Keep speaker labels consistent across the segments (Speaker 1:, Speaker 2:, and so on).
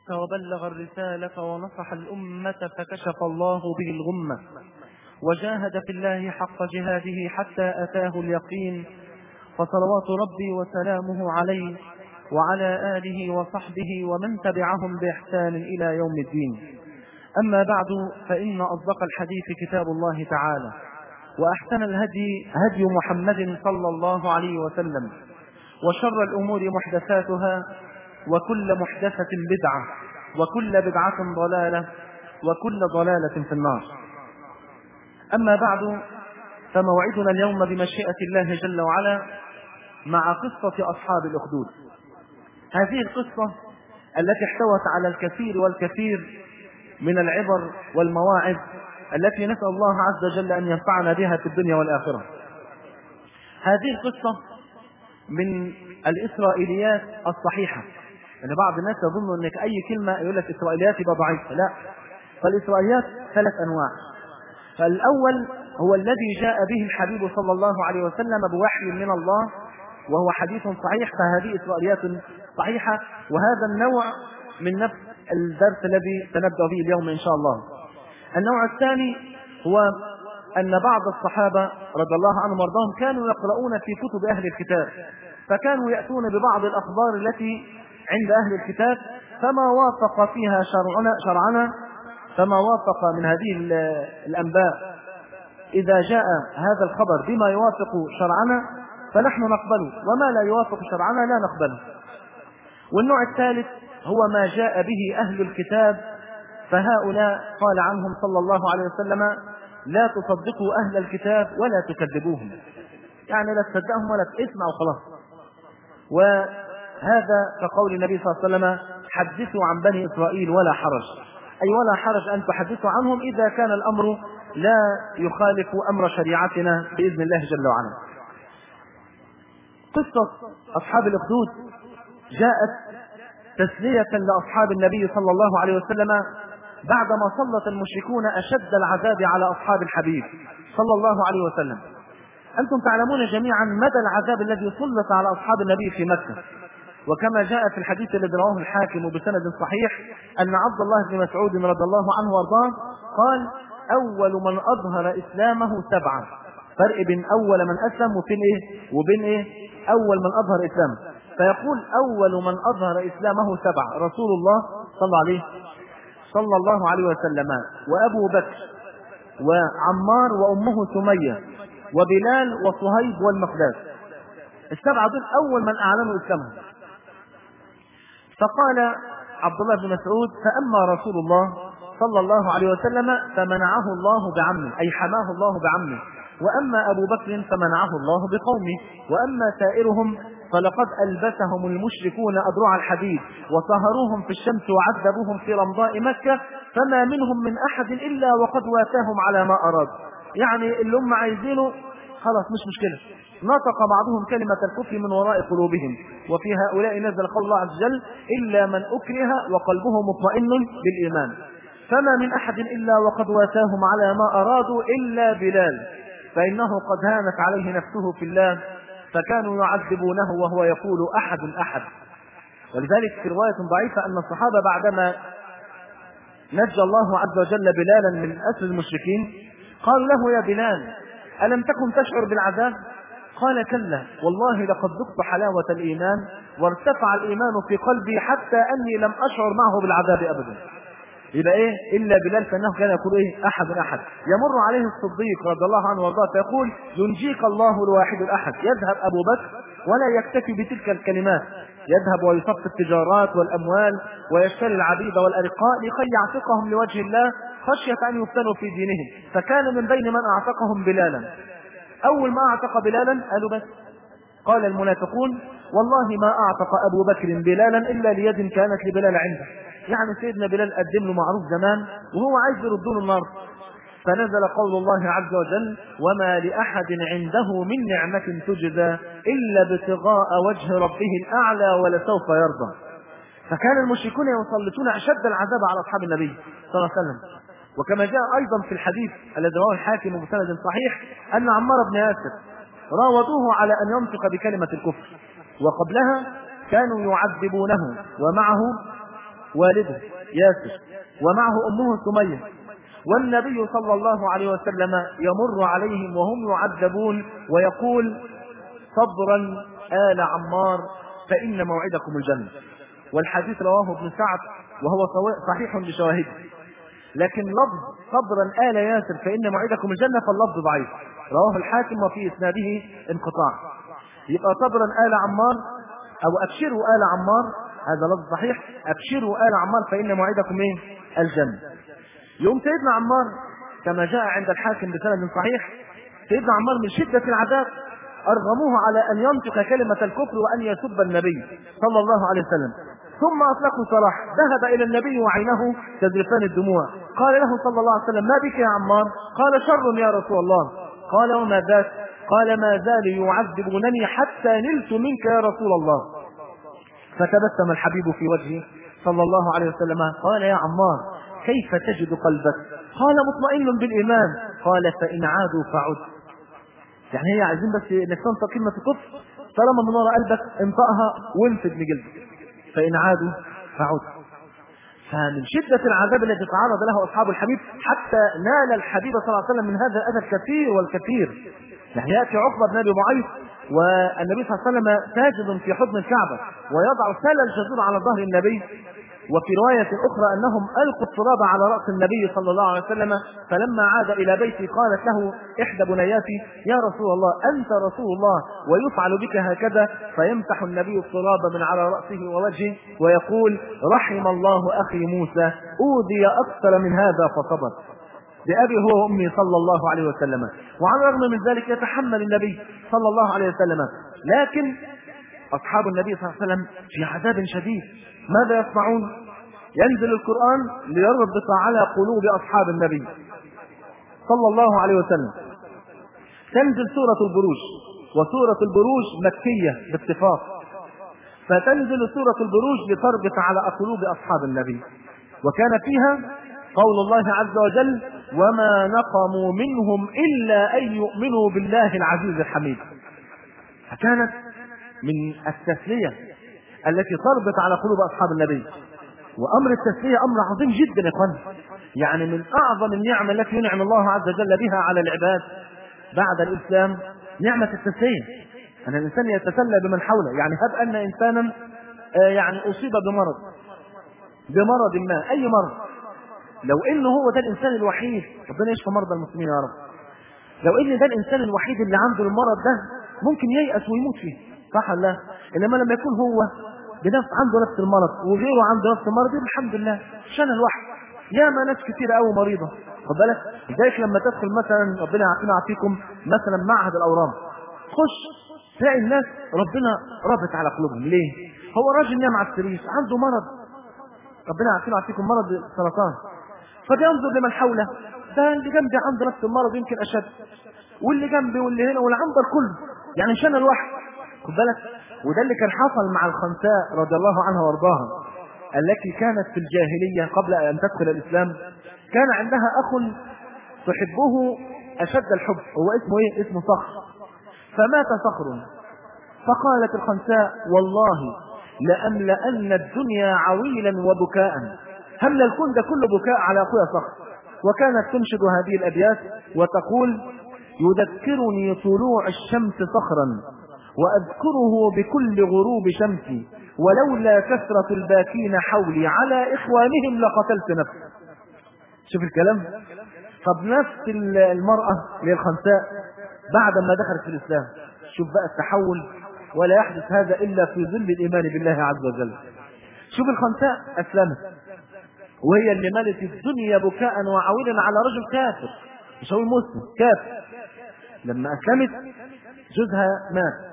Speaker 1: وبلغ الرسالة ونصح الأمة فكشف الله به الغمة وجاهد في الله حق جهاده حتى أتاه اليقين فصلوات ربي وسلامه عليه وعلى آله وصحبه ومن تبعهم بإحسان إلى يوم الدين أما بعد فإن أصدق الحديث كتاب الله تعالى وأحسن الهدي هدي محمد صلى الله عليه وسلم وشر الأمور محدثاتها وكل محدثة بدعة وكل بدعة ضلالة وكل ضلالة في النار أما بعد فموعدنا اليوم بمشيئة الله جل وعلا مع قصة أصحاب الأخدود هذه القصة التي احتوت على الكثير والكثير من العبر والمواعظ التي نسأل الله عز وجل أن ينفعنا بها في الدنيا والآخرة هذه القصة من الإسرائيليات الصحيحة يعني بعض الناس يظن أنك أي كلمة يقول لك إسرائيليات يبقى ضعيفة لا فالإسرائيليات ثلاث أنواع فالأول هو الذي جاء به الحبيب صلى الله عليه وسلم بوحي من الله وهو حديث صحيح فهذه إسرائيليات صحيحة وهذا النوع من نفس الدرس الذي سنبدأ به اليوم إن شاء الله النوع الثاني هو أن بعض الصحابة رضي الله عنهم وارضاهم كانوا يقرؤون في كتب أهل الكتاب فكانوا يأتون ببعض الأخبار التي عند أهل الكتاب فما وافق فيها شرعنا شرعنا فما وافق من هذه الأنباء إذا جاء هذا الخبر بما يوافق شرعنا فنحن نقبله وما لا يوافق شرعنا لا نقبله والنوع الثالث هو ما جاء به أهل الكتاب فهؤلاء قال عنهم صلى الله عليه وسلم لا تصدقوا أهل الكتاب ولا تكذبوهم يعني لا تصدقهم ولا اسمعوا خلاص وهذا كقول النبي صلى الله عليه وسلم حدثوا عن بني إسرائيل ولا حرج أي ولا حرج أن تحدثوا عنهم إذا كان الأمر لا يخالف أمر شريعتنا بإذن الله جل وعلا قصة أصحاب الأخدود جاءت تسلية لأصحاب النبي صلى الله عليه وسلم بعدما سلط المشركون أشد العذاب على أصحاب الحبيب صلى الله عليه وسلم أنتم تعلمون جميعا مدى العذاب الذي سلط على أصحاب النبي في مكة وكما جاء في الحديث الذي رواه الحاكم بسند صحيح أن عبد الله بن مسعود رضي الله عنه وارضاه قال أول من أظهر إسلامه سبعة فرق بين أول من أسلم وبين إيه وبين إيه أول من أظهر إسلامه فيقول أول من أظهر إسلامه سبعة رسول الله صلى الله عليه صلى الله عليه وسلم وأبو بكر وعمار وأمه سمية وبلال وصهيب والمقداد السبعة دول أول من أعلنوا إسلامهم فقال عبد الله بن مسعود فأما رسول الله صلى الله عليه وسلم فمنعه الله بعمه أي حماه الله بعمه وأما أبو بكر فمنعه الله بقومه وأما سائرهم فلقد ألبسهم المشركون أدرع الحديد وسهروهم في الشمس وعذبوهم في رمضاء مكة فما منهم من أحد إلا وقد واتاهم على ما أراد يعني اللي هم عايزينه خلاص مش مشكلة نطق بعضهم كلمة الكفر من وراء قلوبهم وفي هؤلاء نزل قول الله عز وجل إلا من أكره وقلبه مطمئن بالإيمان فما من أحد إلا وقد واتاهم على ما أرادوا إلا بلال فإنه قد هانت عليه نفسه في الله فكانوا يعذبونه وهو يقول أحد أحد ولذلك في رواية ضعيفة أن الصحابة بعدما نجى الله عز وجل بلالا من أسر المشركين قالوا له يا بلال ألم تكن تشعر بالعذاب قال كلا والله لقد ذقت حلاوة الإيمان وارتفع الإيمان في قلبي حتى أني لم أشعر معه بالعذاب أبدا يبقى ايه الا بلال فانه كان يقول ايه احد احد يمر عليه الصديق رضي الله عنه وارضاه فيقول ينجيك الله الواحد الاحد يذهب ابو بكر ولا يكتفي بتلك الكلمات يذهب ويصف التجارات والاموال ويشتري العبيد والارقاء لكي يعتقهم لوجه الله خشيه ان يفتنوا في دينهم فكان من بين من اعتقهم بلالا اول ما اعتق بلالا قالوا بس قال المنافقون والله ما اعتق ابو بكر بلالا الا ليد كانت لبلال عنده يعني سيدنا بلال قدم له معروف زمان وهو عايز يرد له النار فنزل قول الله عز وجل وما لأحد عنده من نعمة تجزى إلا ابتغاء وجه ربه الأعلى ولسوف يرضى فكان المشركون يسلطون أشد العذاب على أصحاب النبي صلى الله عليه وسلم وكما جاء أيضا في الحديث الذي رواه الحاكم بسند صحيح أن عمار بن ياسر راودوه على أن ينطق بكلمة الكفر وقبلها كانوا يعذبونه ومعه والده ياسر ومعه أمه سمية والنبي صلى الله عليه وسلم يمر عليهم وهم يعذبون ويقول صبرا آل عمار فإن موعدكم الجنة والحديث رواه ابن سعد وهو صحيح بشواهده لكن لفظ صبرا آل ياسر فإن موعدكم الجنة فاللفظ ضعيف رواه الحاكم وفي إسناده انقطاع يبقى صبرا آل عمار أو أبشروا آل عمار هذا لفظ صحيح أبشروا آل عمار فإن موعدكم إيه؟ الجنة يوم سيدنا عمار كما جاء عند الحاكم بسند صحيح سيدنا عمار من شدة العذاب أرغموه على أن ينطق كلمة الكفر وأن يسب النبي صلى الله عليه وسلم ثم أطلقوا صلاح ذهب إلى النبي وعينه تذرفان الدموع قال له صلى الله عليه وسلم ما بك يا عمار قال شر يا رسول الله قال وما ذاك قال ما زال يعذبونني حتى نلت منك يا رسول الله فتبسم الحبيب في وجهه صلى الله عليه وسلم قال يا عمار كيف تجد قلبك قال مطمئن بالإيمان قال فإن عادوا فعد يعني هي عايزين بس انك تنطق كلمة الكفر طالما من وراء قلبك انطقها وانفد بجلدك فإن عادوا فعد فمن شدة العذاب الذي تعرض له أصحاب الحبيب حتى نال الحبيب صلى الله عليه وسلم من هذا الأذى الكثير والكثير يعني يأتي عقبة بن أبي معيط والنبي صلى الله عليه وسلم ساجد في حضن الكعبة ويضع سل الجزور على ظهر النبي وفي رواية أخرى أنهم ألقوا التراب على رأس النبي صلى الله عليه وسلم فلما عاد إلى بيته قالت له إحدى بنياتي يا رسول الله أنت رسول الله ويفعل بك هكذا فيمسح النبي التراب من على رأسه ووجهه ويقول رحم الله أخي موسى أوذي أكثر من هذا فصبر بأبي هو وأمي صلى الله عليه وسلم وعلى الرغم من ذلك يتحمل النبي صلى الله عليه وسلم لكن أصحاب النبي صلى الله عليه وسلم في عذاب شديد ماذا يصنعون ينزل القرآن ليربط على قلوب أصحاب النبي صلى الله عليه وسلم تنزل سورة البروج وسورة البروج مكية باتفاق فتنزل سورة البروج لتربط على قلوب أصحاب النبي وكان فيها قول الله عز وجل وما نقموا منهم إلا أن يؤمنوا بالله العزيز الحميد فكانت من التسلية التي تربط على قلوب أصحاب النبي وأمر التسلية أمر عظيم جدا يا إخوان يعني من أعظم النعم التي ينعم الله عز وجل بها على العباد بعد الإسلام نعمة التسلية أن الإنسان يتسلى بمن حوله يعني هب أن إنسانا يعني أصيب بمرض بمرض ما أي مرض لو إنه هو ده الإنسان الوحيد ربنا يشفى مرضى المسلمين يا رب لو إن ده الإنسان الوحيد اللي عنده المرض ده ممكن ييأس ويموت فيه صح ولا لا؟ انما لما يكون هو بنفس عنده نفس المرض وغيره عنده نفس المرض الحمد لله عشان الواحد ياما ناس كتير قوي مريضه خد بالك لذلك لما تدخل مثلا ربنا يعافينا ويعافيكم مثلا معهد الاورام خش تلاقي الناس ربنا رابط على قلوبهم ليه؟ هو راجل نام على السرير عنده مرض ربنا يعافينا ويعافيكم مرض السرطان فبينظر لمن حوله ده اللي جنبي عنده نفس المرض يمكن اشد واللي جنبي واللي هنا واللي عنده الكل يعني عشان الواحد خد بالك وده اللي كان حصل مع الخنساء رضي الله عنها وارضاها التي كانت في الجاهلية قبل أن تدخل الإسلام كان عندها أخ تحبه أشد الحب هو اسمه إيه؟ اسمه صخر فمات صخر فقالت الخنساء والله لأملأن الدنيا عويلا وبكاء همل الكون ده كله بكاء على أخويا صخر وكانت تنشد هذه الأبيات وتقول يذكرني طلوع الشمس صخرا وأذكره بكل غروب شمسي ولولا كثرة الباكين حولي على إخوانهم لقتلت نفسي شوف الكلام طب نفس المرأة للخنساء بعد ما دخلت في الإسلام شوف بقى التحول ولا يحدث هذا إلا في ظل الإيمان بالله عز وجل شوف الخنساء أسلمت وهي اللي ملت الدنيا بكاء وعويلا على رجل كافر مش هو مسلم كافر لما أسلمت جوزها مات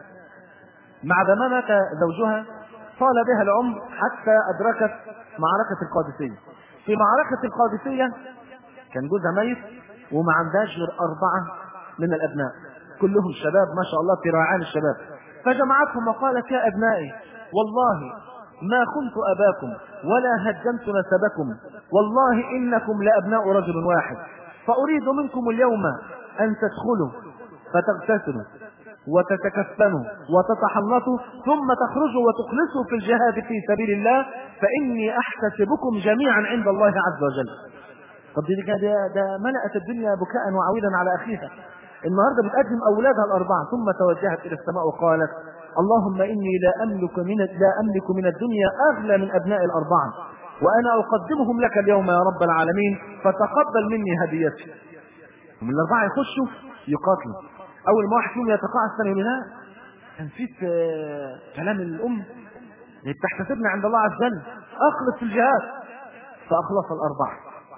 Speaker 1: بعد ما مات زوجها طال بها العمر حتى أدركت معركة القادسية في معركة القادسية كان جوزها ميت وما عندهاش غير أربعة من الأبناء كلهم شباب ما شاء الله في ريعان الشباب فجمعتهم وقالت يا أبنائي والله ما كنت أباكم ولا هدمت نسبكم والله إنكم لأبناء رجل واحد فأريد منكم اليوم أن تدخلوا فتغتسلوا وتتكفنوا وتتحنطوا ثم تخرجوا وتخلصوا في الجهاد في سبيل الله فإني أحتسبكم جميعا عند الله عز وجل طب دي ده, ده ملأت الدنيا بكاء وعويلا على أخيها النهارده بتقدم أولادها الأربعة ثم توجهت إلى السماء وقالت اللهم إني لا أملك من لا أملك من الدنيا أغلى من أبناء الأربعة وأنا أقدمهم لك اليوم يا رب العالمين فتقبل مني هديتي ومن الأربعة يخشوا يقاتلوا أول ما واحد فيهم يتقاعس ثاني يقول لا نسيت كلام الأم تحتسبنا عند الله عز وجل أخلص في الجهاد فأخلص الأربعة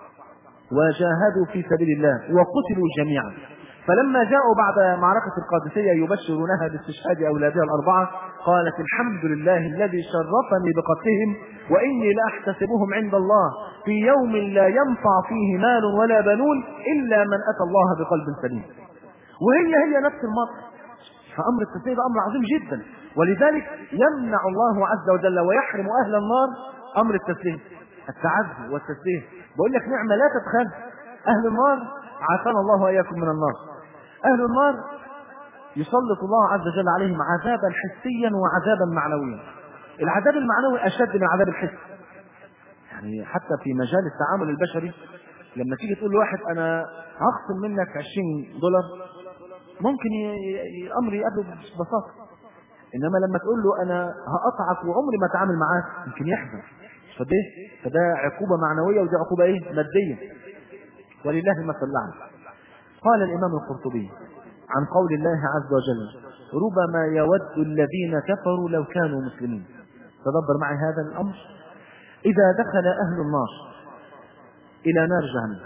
Speaker 1: وجاهدوا في سبيل الله وقتلوا جميعا فلما جاءوا بعد معركة القادسية يبشرونها باستشهاد أولادها الأربعة قالت الحمد لله الذي شرفني بقتلهم وإني لأحتسبهم عند الله في يوم لا ينفع فيه مال ولا بنون إلا من أتى الله بقلب سليم وهي هي نفس المرأة فأمر التسليم ده أمر عظيم جدا ولذلك يمنع الله عز وجل ويحرم أهل النار أمر التسليم التعزي والتسليم بقول لك نعمة لا تتخذ أهل النار عافانا الله وإياكم من النار أهل النار يسلط الله عز وجل عليهم عذابا حسيا وعذابا معنويا العذاب المعنوي أشد من العذاب الحسي يعني حتى في مجال التعامل البشري لما تيجي تقول لواحد أنا هخصم منك 20 دولار ممكن الأمر يقابله ببساطة إنما لما تقول له أنا هقطعك وعمري ما أتعامل معاك يمكن يحزن فده فده عقوبة معنوية ودي عقوبة إيه مادية ولله المثل الأعلى قال الإمام القرطبي عن قول الله عز وجل ربما يود الذين كفروا لو كانوا مسلمين تدبر معي هذا الأمر إذا دخل أهل النار إلى نار جهنم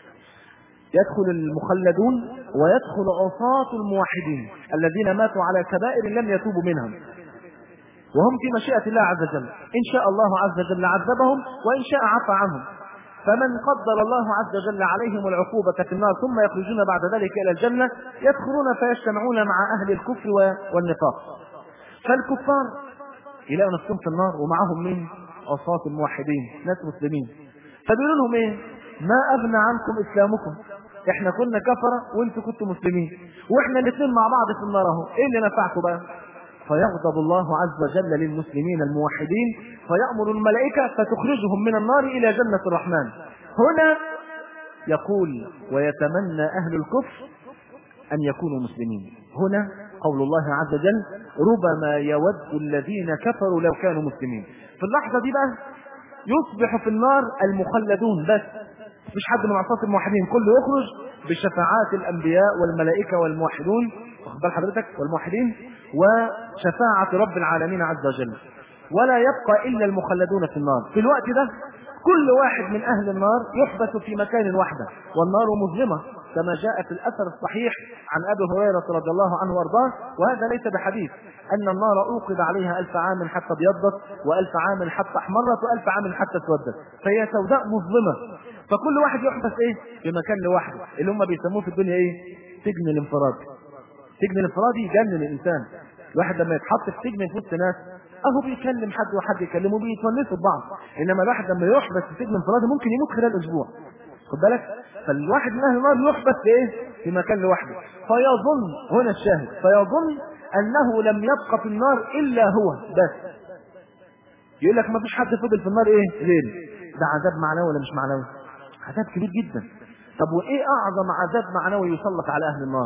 Speaker 1: يدخل المخلدون ويدخل عصاة الموحدين الذين ماتوا على كبائر لم يتوبوا منها وهم في مشيئة الله عز وجل إن شاء الله عز وجل عذبهم وإن شاء عفى عنهم فمن قدر الله عز وجل عليهم العقوبة في النار ثم يخرجون بعد ذلك إلى الجنة يدخلون فيجتمعون مع أهل الكفر والنفاق فالكفار يلاقوا نفسهم في النار ومعهم مين؟ عصاة الموحدين ناس مسلمين فبيقولوا لهم ايه؟ ما أغنى عنكم إسلامكم احنا كنا كفرة وانتوا كنتوا مسلمين واحنا الاثنين مع بعض في النار اهو ايه اللي نفعكم بقى؟ فيغضب الله عز وجل للمسلمين الموحدين فيأمر الملائكة فتخرجهم من النار إلى جنة الرحمن هنا يقول ويتمنى أهل الكفر أن يكونوا مسلمين هنا قول الله عز وجل ربما يود الذين كفروا لو كانوا مسلمين في اللحظة دي بقى يصبح في النار المخلدون بس مش حد من عصاة الموحدين كله يخرج بشفاعات الأنبياء والملائكة والموحدون واخد بال حضرتك والموحدين وشفاعة رب العالمين عز وجل ولا يبقى إلا المخلدون في النار في الوقت ده كل واحد من أهل النار يحبس في مكان وحده والنار مظلمة كما جاء في الأثر الصحيح عن أبي هريرة رضي الله عنه وارضاه وهذا ليس بحديث أن النار أوقد عليها ألف عام حتى ابيضت وألف عام حتى أحمرت وألف عام حتى اسودت فهي سوداء مظلمة فكل واحد يحبس إيه في مكان لوحده اللي هم بيسموه في الدنيا إيه سجن الانفراد سجن الانفرادي يجنن الإنسان الواحد لما يتحط في سجن في وسط ناس اهو بيكلم حد وحد يكلمه بيتونسوا ببعض انما الواحد لما يحبس في سجن انفرادي ممكن يموت خلال اسبوع خد بالك فالواحد من اهل النار يحبس في ايه في مكان لوحده فيظن هنا الشاهد فيظن انه لم يبقى في النار الا هو بس يقول لك ما فيش حد فضل في النار ايه غير ده عذاب معنوي ولا مش معنوي عذاب كبير جدا طب وايه اعظم عذاب معنوي يسلط على اهل النار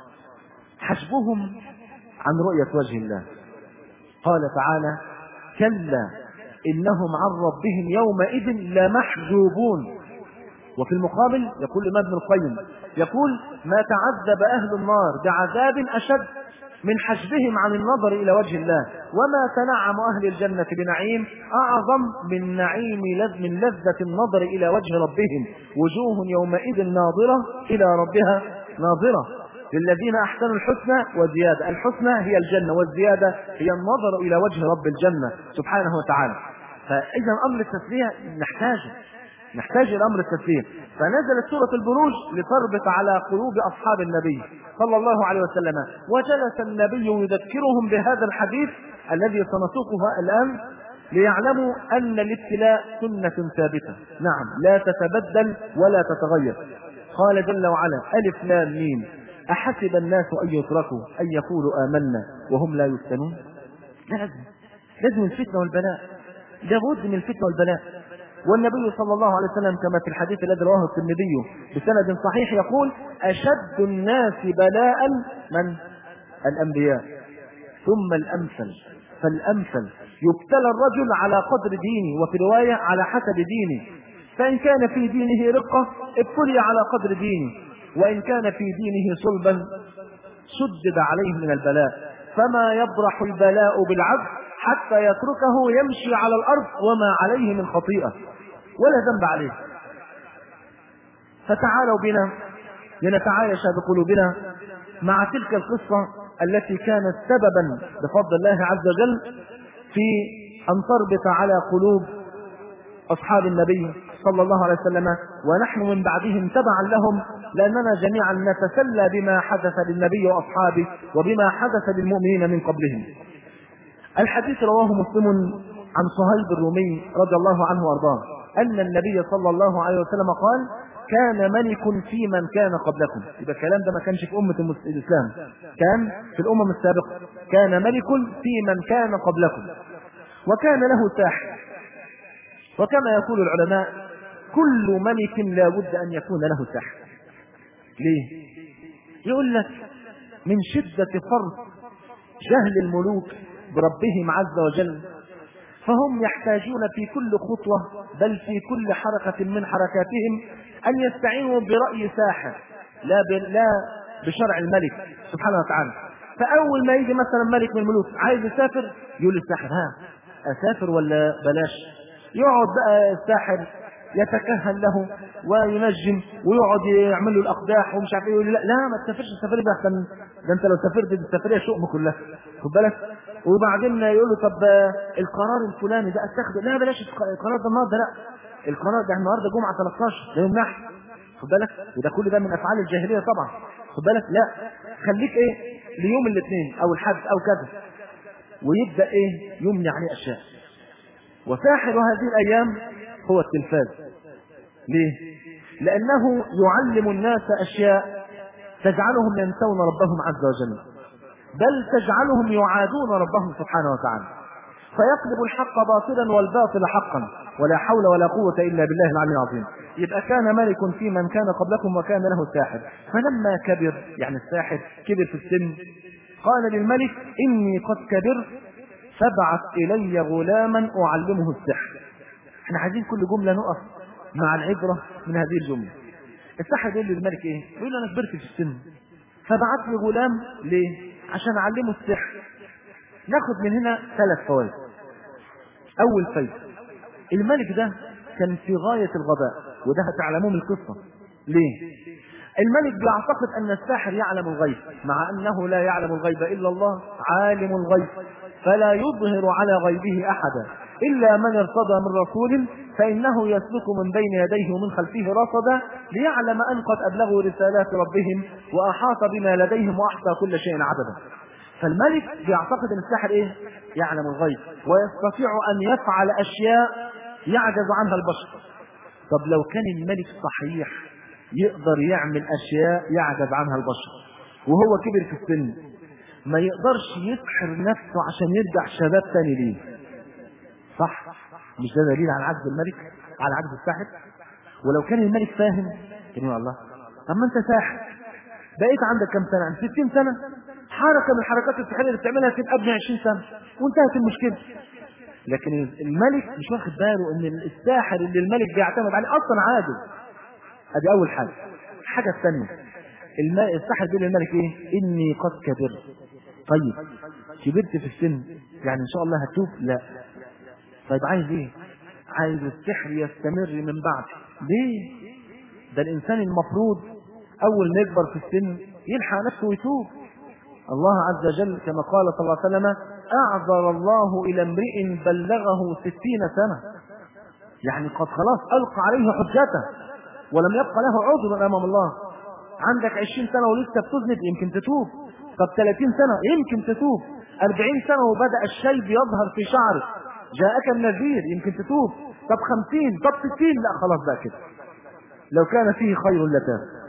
Speaker 1: حسبهم عن رؤية وجه الله قال تعالى كلا إنهم عن ربهم يومئذ لمحجوبون وفي المقابل يقول الإمام ابن القيم يقول ما تعذب أهل النار بعذاب أشد من حجبهم عن النظر إلى وجه الله وما تنعم أهل الجنة بنعيم أعظم من نعيم لذ من لذة النظر إلى وجه ربهم وجوه يومئذ ناظرة إلى ربها ناظرة للذين احسنوا الحسنى وزياده، الحسنى هي الجنه والزياده هي النظر الى وجه رب الجنه سبحانه وتعالى. فاذا امر التسليه نحتاجه نحتاج الى امر التسليه، فنزلت سوره البروج لتربط على قلوب اصحاب النبي صلى الله عليه وسلم، وجلس النبي يذكرهم بهذا الحديث الذي سنسوقه الان ليعلموا ان الابتلاء سنه ثابته، نعم لا تتبدل ولا تتغير. قال جل وعلا: الف لام ميم أحسب الناس أن يتركوا أن يقولوا آمنا وهم لا يفتنون لا لازم لازم الفتنة والبلاء لابد من الفتنة والبلاء والنبي صلى الله عليه وسلم كما في الحديث الذي رواه الترمذي بسند صحيح يقول أشد الناس بلاء من الأنبياء ثم الأمثل فالأمثل يبتلى الرجل على قدر دينه وفي رواية على حسب دينه فإن كان في دينه رقة ابتلي على قدر دينه وإن كان في دينه صلبا شدد عليه من البلاء فما يبرح البلاء بالعبد حتى يتركه يمشي على الأرض وما عليه من خطيئة ولا ذنب عليه فتعالوا بنا لنتعايش بقلوبنا مع تلك القصة التي كانت سببا بفضل الله عز وجل في أن تربط على قلوب أصحاب النبي صلى الله عليه وسلم ونحن من بعدهم تبعا لهم لأننا جميعا نتسلى بما حدث للنبي وأصحابه وبما حدث للمؤمنين من قبلهم الحديث رواه مسلم عن صهيب الرومي رضي الله عنه وارضاه أن النبي صلى الله عليه وسلم قال كان ملك في من كان قبلكم يبقى الكلام ده ما كانش في أمة الإسلام كان في الأمم السابقة كان ملك في من كان قبلكم وكان له ساحر وكما يقول العلماء كل ملك لا بد أن يكون له ساحر ليه يقول لك من شدة فرط جهل الملوك بربهم عز وجل فهم يحتاجون في كل خطوة بل في كل حركة من حركاتهم أن يستعينوا برأي ساحر لا لا بشرع الملك سبحانه وتعالى فأول ما يجي مثلا ملك من الملوك عايز يسافر يقول للساحر ها أسافر ولا بلاش يقعد بقى الساحر يتكهن له وينجم ويقعد يعمل له الاقداح ومش عارف ايه يقول لا, لا ما تسافرش السفريه ده احسن ده انت لو سافرت دي السفريه شؤم كلها خد بالك وبعدين يقول له طب القرار الفلاني ده اتخذه لا بلاش القرار ده النهارده لا القرار ده النهارده جمعه 13 ده يوم نحر خد بالك وده كل ده من افعال الجاهليه طبعا خد بالك لا خليك ايه ليوم الاثنين او الحد او كذا ويبدا ايه يمنع عليه اشياء وساحر هذه الايام هو التلفاز ليه لانه يعلم الناس اشياء تجعلهم ينسون ربهم عز وجل بل تجعلهم يعادون ربهم سبحانه وتعالى فيقلب الحق باطلا والباطل حقا ولا حول ولا قوة إلا بالله العلي العظيم يبقى كان ملك في من كان قبلكم وكان له ساحر فلما كبر يعني الساحر كبر في السن قال للملك إني قد كبرت فابعث إلي غلاما أعلمه السحر احنا عايزين كل جملة نقف مع العبرة من هذه الجملة الساحر يقول للملك ايه يقول له انا كبرت في السن فبعت لي غلام ليه عشان اعلمه السحر ناخد من هنا ثلاث فوائد اول فايده الملك ده كان في غاية الغباء وده هتعلموه من القصة ليه الملك بيعتقد ان الساحر يعلم الغيب مع انه لا يعلم الغيب الا الله عالم الغيب فلا يظهر على غيبه احدا الا من ارتضى من رسول فانه يسلك من بين يديه ومن خلفه رصدا ليعلم ان قد ابلغوا رسالات ربهم واحاط بما لديهم واحصى كل شيء عددا فالملك بيعتقد ان الساحر ايه يعلم الغيب ويستطيع ان يفعل اشياء يعجز عنها البشر طب لو كان الملك صحيح يقدر يعمل اشياء يعجز عنها البشر وهو كبر في السن ما يقدرش يسحر نفسه عشان يرجع شباب تاني ليه صح مش ده دليل على عجز الملك على عجز الساحر ولو كان الملك فاهم كان يقول الله طب ما انت ساحر بقيت عندك كم سنه عند 60 سنه حركه من الحركات السحريه اللي بتعملها تبقى ابن 20 سنه وانتهت المشكله لكن الملك مش واخد باله ان الساحر اللي الملك بيعتمد عليه اصلا عاجز ادي اول حاجه الحاجه الثانيه الماء الساحر بيقول للملك ايه اني قد كبرت طيب كبرت في السن يعني ان شاء الله هتشوف لا طيب عايز ايه عايز السحر يستمر من بعد ليه ده الانسان المفروض اول ما يكبر في السن يلحق نفسه ويتوب الله عز وجل كما قال صلى الله عليه وسلم اعذر الله الى امرئ بلغه ستين سنه يعني قد خلاص القى عليه حجته ولم يبقى له عذر امام الله عندك عشرين سنه ولسه بتذنب يمكن تتوب طب 30 سنه يمكن تتوب 40 سنه وبدا الشيب يظهر في شعرك جاءك النذير يمكن تتوب طب 50 طب 60 لا خلاص بقى كده لو كان فيه خير لتاب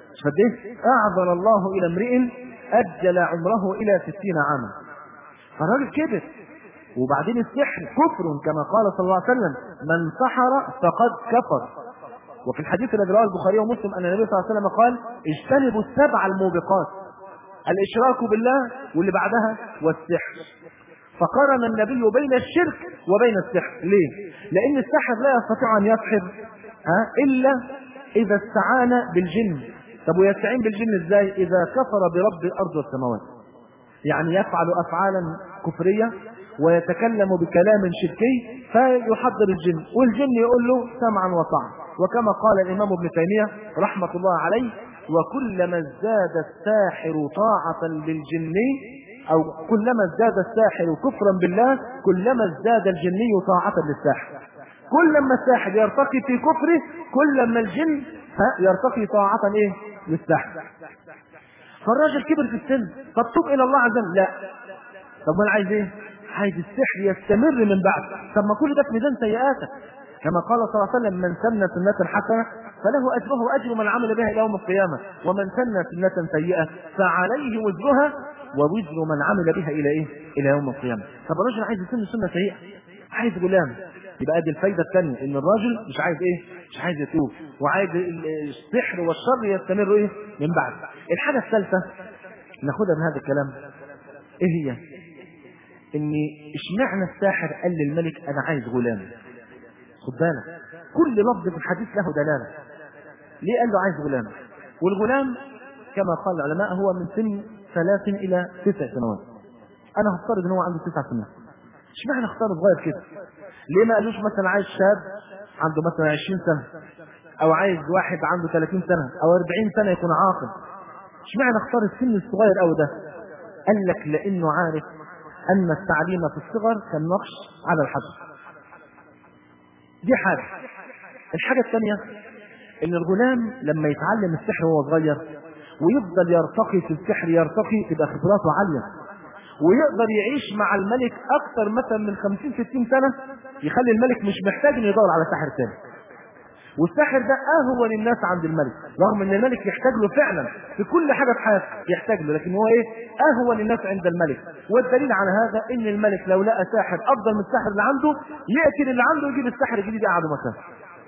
Speaker 1: مش قد ايه اعذر الله الى امرئ اجل عمره الى ستين عاما فالراجل كبر وبعدين السحر كفر كما قال صلى الله عليه وسلم من سحر فقد كفر وفي الحديث الذي رواه البخاري ومسلم ان النبي صلى الله عليه وسلم قال اجتنبوا السبع الموبقات الاشراك بالله واللي بعدها والسحر فقارن النبي بين الشرك وبين السحر ليه لان السحر لا يستطيع ان يسحر ها الا اذا استعان بالجن طب ويستعين بالجن ازاي اذا كفر برب الارض والسماوات يعني يفعل افعالا كفريه ويتكلم بكلام شركي فيحضر الجن والجن يقول له سمعا وطاعه وكما قال الامام ابن تيميه رحمه الله عليه وكلما ازداد الساحر طاعه للجني او كلما ازداد الساحر كفرا بالله كلما ازداد الجني طاعه للساحر كلما الساحر يرتقي في كفره كلما الجن يرتقي طاعه ايه للساحر فالراجل كبر في السن فتوب الى الله عز وجل لا طب ما انا عايز ايه عايز السحر يستمر من بعد طب ما كل ده في ميزان سيئاتك كما قال صلى الله عليه وسلم من سن سنة حسنة فله أجره وأجر من عمل بها إلى يوم القيامة ومن سن سنة سيئة فعليه وزرها ووزر من عمل بها إلى إيه؟ إلى يوم القيامة طب الراجل عايز يسن سنة سيئة عايز غلام يبقى ادي الفايده الثانيه ان الراجل مش عايز ايه مش عايز يتوب وعايز السحر والشر يستمر ايه من بعد الحاجه الثالثه ناخدها من هذا الكلام ايه هي ان اشمعنى الساحر قال للملك انا عايز غلام خد بالك كل لفظ في الحديث له دلاله ليه قال له عايز غلام والغلام كما قال العلماء هو من سن ثلاث الى تسع سنوات انا هفترض ان هو عنده تسع سنوات اشمعنى اختار صغير كده ليه ما قالوش مثلا عايز شاب عنده مثلا 20 سنه او عايز واحد عنده 30 سنه او 40 سنه يكون عاقل اشمعنى اختار السن الصغير قوي ده قال لك لانه عارف ان التعليم في الصغر كالنقش على الحجر دي حاجه الحاجه الثانيه ان الغلام لما يتعلم السحر وهو صغير ويفضل يرتقي في السحر يرتقي تبقى خبراته عاليه ويقدر يعيش مع الملك اكثر مثلا من 50 60 سنه يخلي الملك مش محتاج انه يدور على ساحر ثاني والساحر ده اهون الناس عند الملك رغم ان الملك يحتاج له فعلا في كل حاجه في حياته يحتاج له لكن هو ايه اهون الناس عند الملك والدليل على هذا ان الملك لو لقى ساحر افضل من الساحر اللي عنده يقتل اللي عنده ويجيب الساحر الجديد يقعده مكانه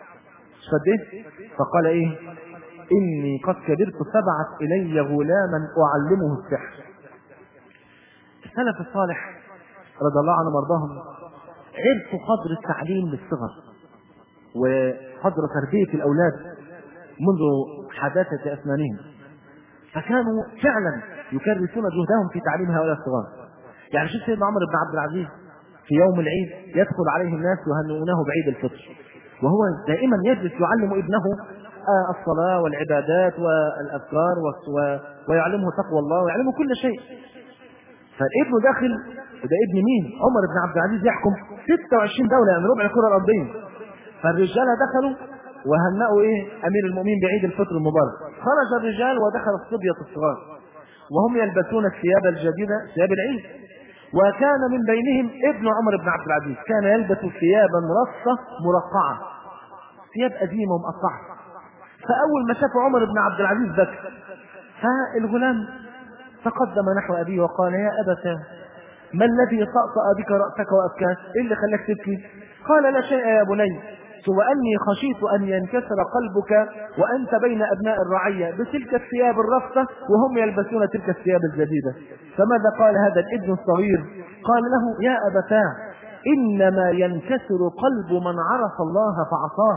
Speaker 1: فديه فقال ايه اني قد كبرت فبعث الي غلاما اعلمه السحر السلف الصالح رضي الله عنهم وارضاهم عرفوا قدر التعليم للصغر وقدر تربية الأولاد منذ حداثة أسنانهم فكانوا فعلا يكرسون جهدهم في تعليم هؤلاء الصغار يعني شوف سيدنا عمر بن عبد العزيز في يوم العيد يدخل عليه الناس يهنئونه بعيد الفطر وهو دائما يجلس يعلم ابنه الصلاة والعبادات والأذكار ويعلمه تقوى الله ويعلمه كل شيء فالابن داخل وده ابن مين؟ عمر بن عبد العزيز يحكم 26 دولة يعني ربع الكرة الأرضية فالرجالة دخلوا وهنأوا ايه امير المؤمنين بعيد الفطر المبارك خرج الرجال ودخل الصبية الصغار وهم يلبسون الثياب الجديدة ثياب العيد وكان من بينهم ابن عمر بن عبد العزيز كان يلبس ثيابا رصة مرقعة ثياب قديمة ومقطعة فأول ما شاف عمر بن عبد العزيز بكى فالغلام تقدم نحو أبيه وقال يا أبتا ما الذي طأطأ بك رأسك وأبكاك إيه اللي خلاك تبكي قال لا شيء يا بني سوى أني خشيت أن ينكسر قلبك وأنت بين أبناء الرعية بتلك الثياب الرفة وهم يلبسون تلك الثياب الجديدة فماذا قال هذا الابن الصغير قال له يا أبتاه إنما ينكسر قلب من عرف الله فعصاه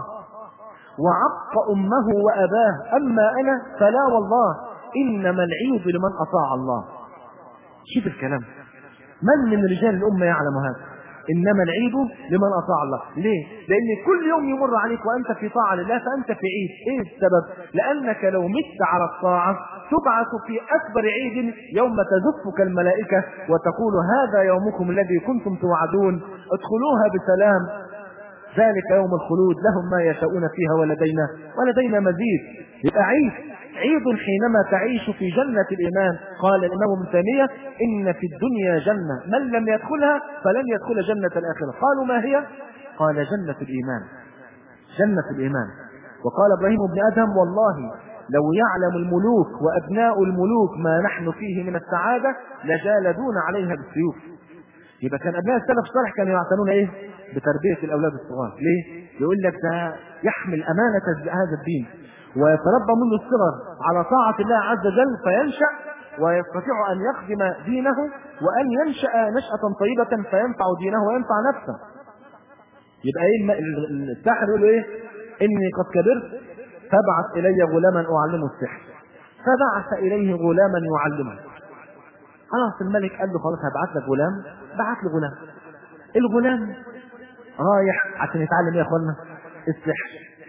Speaker 1: وعق أمه وأباه أما أنا فلا والله إنما العيد لمن أطاع الله شوف الكلام من من رجال الأمة يعلم هذا إنما العيد لمن أطاع الله ليه؟ لأن كل يوم يمر عليك وأنت في طاعة لله فأنت في عيد إيه السبب؟ لأنك لو مت على الطاعة تبعث في أكبر عيد يوم تزفك الملائكة وتقول هذا يومكم الذي كنتم توعدون ادخلوها بسلام ذلك يوم الخلود لهم ما يشاءون فيها ولدينا ولدينا مزيد يبقى عيد عيد حينما تعيش في جنة الإيمان قال الإمام ابن تيمية إن في الدنيا جنة من لم يدخلها فلن يدخل جنة الآخرة قالوا ما هي قال جنة الإيمان جنة الإيمان وقال إبراهيم بن أدهم والله لو يعلم الملوك وأبناء الملوك ما نحن فيه من السعادة لجالدون عليها بالسيوف يبقى كان أبناء السلف الصالح كانوا يعتنون إيه؟ بتربية الأولاد الصغار ليه؟ يقول لك ده يحمل أمانة هذا الدين ويتربى منذ الصغر على طاعة الله عز وجل فينشأ ويستطيع أن يخدم دينه وأن ينشأ نشأة طيبة فينفع دينه وينفع نفسه يبقى ايه الساحر يقول ايه اني قد كبرت فابعث الي غلاما اعلمه السحر فبعث اليه غلاما يعلمه خلاص الملك قال له خلاص هبعت لك غلام بعت له غلام الغلام رايح عشان يتعلم ايه يا اخوانا السحر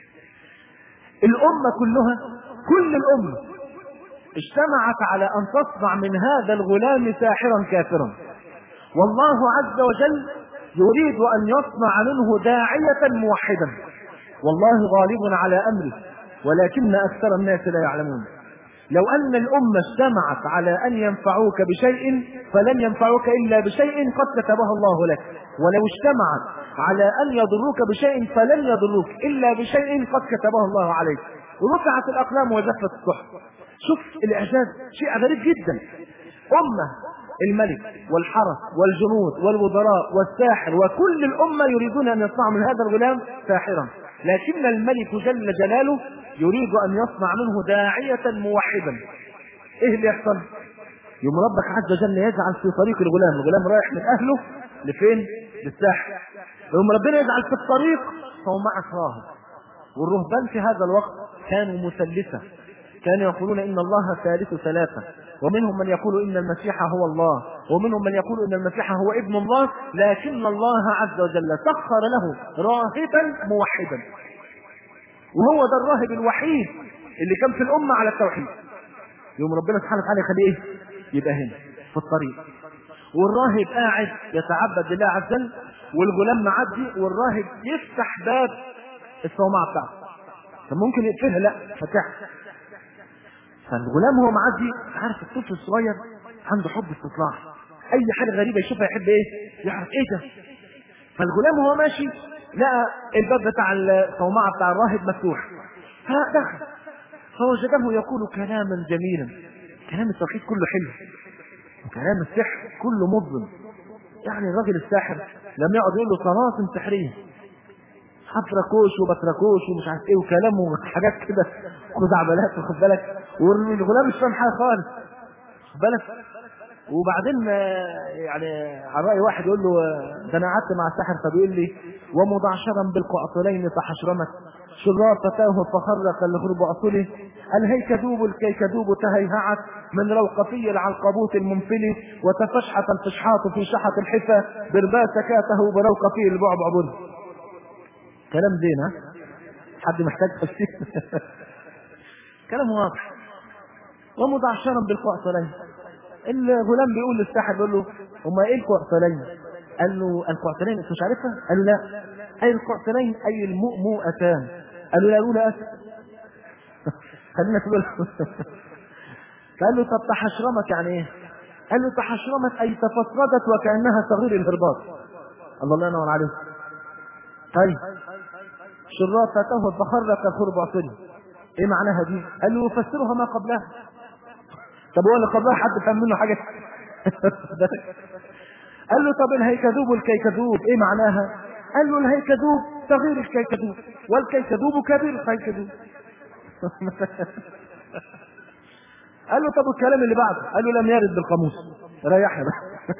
Speaker 1: الامه كلها كل الامه اجتمعت على ان تصنع من هذا الغلام ساحرا كافرا والله عز وجل يريد أن يصنع منه داعية موحدا والله غالب على أمره ولكن أكثر الناس لا يعلمون لو أن الأمة اجتمعت على أن ينفعوك بشيء فلن ينفعوك إلا بشيء قد كتبه الله لك ولو اجتمعت على أن يضروك بشيء فلن يضروك إلا بشيء قد كتبه الله عليك ورفعت الأقلام وجفت الصحف شوف الإعجاز شيء غريب جدا أمة الملك والحرس والجنود والوزراء والساحر وكل الأمة يريدون أن يصنعوا من هذا الغلام ساحرا لكن الملك جل جلاله يريد أن يصنع منه داعية موحدا إيه اللي يحصل؟ يوم ربك عز وجل يجعل في طريق الغلام الغلام رايح من أهله لفين؟ للساحر يوم ربنا يجعل في الطريق فهو معك راهب والرهبان في هذا الوقت كانوا مثلثة كانوا يقولون إن الله ثالث ثلاثة ومنهم من يقول إن المسيح هو الله ومنهم من يقول إن المسيح هو ابن الله لكن الله عز وجل سخر له راهبا موحدا وهو ده الراهب الوحيد اللي كان في الأمة على التوحيد يوم ربنا سبحانه وتعالى يخليه ايه؟ يبقى هنا في الطريق والراهب قاعد يتعبد لله عز وجل والغلام معدي والراهب يفتح باب الصومعه بتاعته طب ممكن يقفلها لا فتحها فالغلام هو معدي عارف الطفل الصغير عنده حب استطلاع اي حاجه غريبه يشوفها يحب ايه يعرف ايه ده فالغلام وهو ماشي لقى الباب بتاع الصومعه بتاع الراهب مفتوح فدخل فوجده يقول كلاما جميلا كلام التوحيد كله حلو وكلام السحر كله مظلم يعني الراجل الساحر لما يقعد يقول له طلاسم سحريه حفركوش وبتركوش ومش عارف ايه وكلام وحاجات كده خزعبلات واخد بالك والغلام مش فاهم حاجه خالص واخد بالك وبعدين يعني على راي واحد يقول له ده انا قعدت مع الساحر فبيقول لي ومضعشرا بالقعطلين فحشرمت شرافته فخرق الغرب عصله الهيكذوب الكيكذوب تهيهعت من روقفي العنقبوت المنفل وتفشحت الفشحات في شحة الحفا بربا سكاته بروقفي البعبع بن كلام زين ها حد محتاج تفسير كلام واضح ومضعشرا بالقعطلين الغلام بيقول للساحر بيقول له هما ايه القعطلين قال له القعطلين انت مش عارفها قال له لا اي القعطلين اي المؤمؤتان قال له لا الاولى اسف خلينا تقول قال له طب تحشرمك يعني ايه قال له تحشرمت اي تفصدت وكانها صغير الهرباط الله الله ينور عليه طيب شرافته فخرق الخرب عصري ايه معناها دي قال له يفسرها ما قبلها طب هو اللي قبلها حد فهم منه حاجه قال له طب الهيكذوب والكيكذوب ايه معناها قال له الهيكذوب صغير الكيكذوب والكيكذوب كبير الكيكذوب قال له طب الكلام اللي بعده قال له لم يرد بالقاموس ريحنا بقى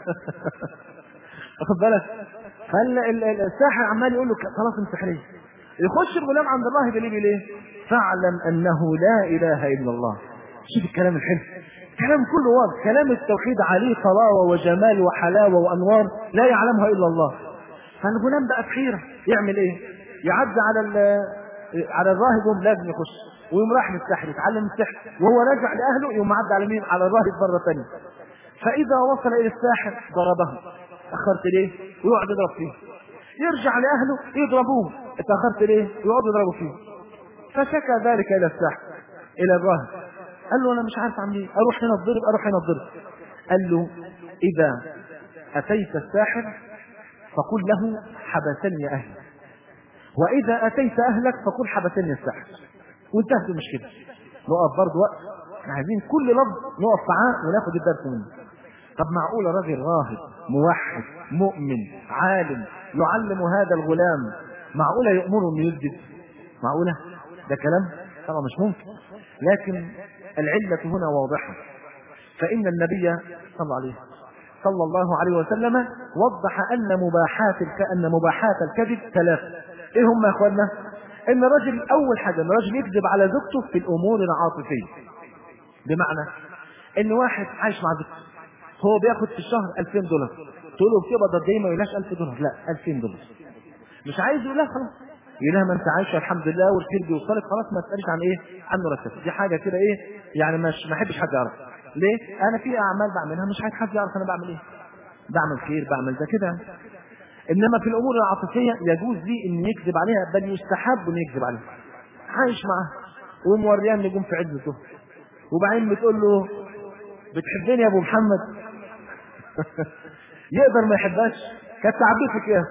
Speaker 1: واخد بالك فالساحر عمال يقول له خلاص سحريه يخش الغلام عند الراهب اللي ليه فاعلم انه لا اله الا الله شوف الكلام الحلو كلام كله واضح كلام التوحيد عليه طلاوه وجمال وحلاوه وانوار لا يعلمها الا الله فالغلام بقى في حيره يعمل ايه يعدي على على الراهب يوم لازم يخش ويقوم راح للسحر يتعلم السحر وهو راجع لاهله يقوم معدي على مين على الراهب مره ثانيه فاذا وصل الى الساحر ضربه اخرت ليه ويقعد يضرب فيه يرجع لاهله يضربوه اتاخرت ليه يقعدوا يضربوا فيه فشكى ذلك الى الساحر الى الراهب قال له انا مش عارف اعمل ايه اروح هنا اتضرب اروح هنا اتضرب قال له اذا اتيت الساحر فقل له حبسني اهلي واذا اتيت اهلك فقل حبسني الساحر وانتهت المشكله نقف برضه وقت احنا عايزين كل لفظ نقف معاه وناخد الدرس منه طب معقول راجل راهب موحد مؤمن عالم يعلم هذا الغلام معقوله يأمره انه يسجد معقوله ده كلام طبعا مش ممكن لكن العلة هنا واضحة فإن النبي صلى الله عليه صلى الله عليه وسلم وضح أن مباحات الك... أن مباحات الكذب ثلاث إيه هم يا إخواننا؟ إن الرجل أول حاجة إن الرجل يكذب على زوجته في الأمور العاطفية بمعنى إن واحد عايش مع زوجته هو بياخد في الشهر 2000 دولار تقول له بتقبض قد ايه ما يقولهاش 1000 دولار لا 2000 دولار مش عايز يقول لها خلاص يقول لها ما انت عايشه الحمد لله والخير بيوصلك خلاص ما تسالش عن ايه عن مرتب دي حاجه كده ايه يعني مش ما احبش حد يعرف ليه انا في اعمال بعملها مش عايز حد يعرف انا بعمل ايه بعمل خير بعمل ده كده انما في الامور العاطفيه يجوز لي ان يكذب عليها بل يستحب ان يكذب عليها عايش معاها وموريان نجوم في عزته وبعدين بتقول له بتحبني يا ابو محمد يقدر ما يحبهاش كانت تعبتك ايه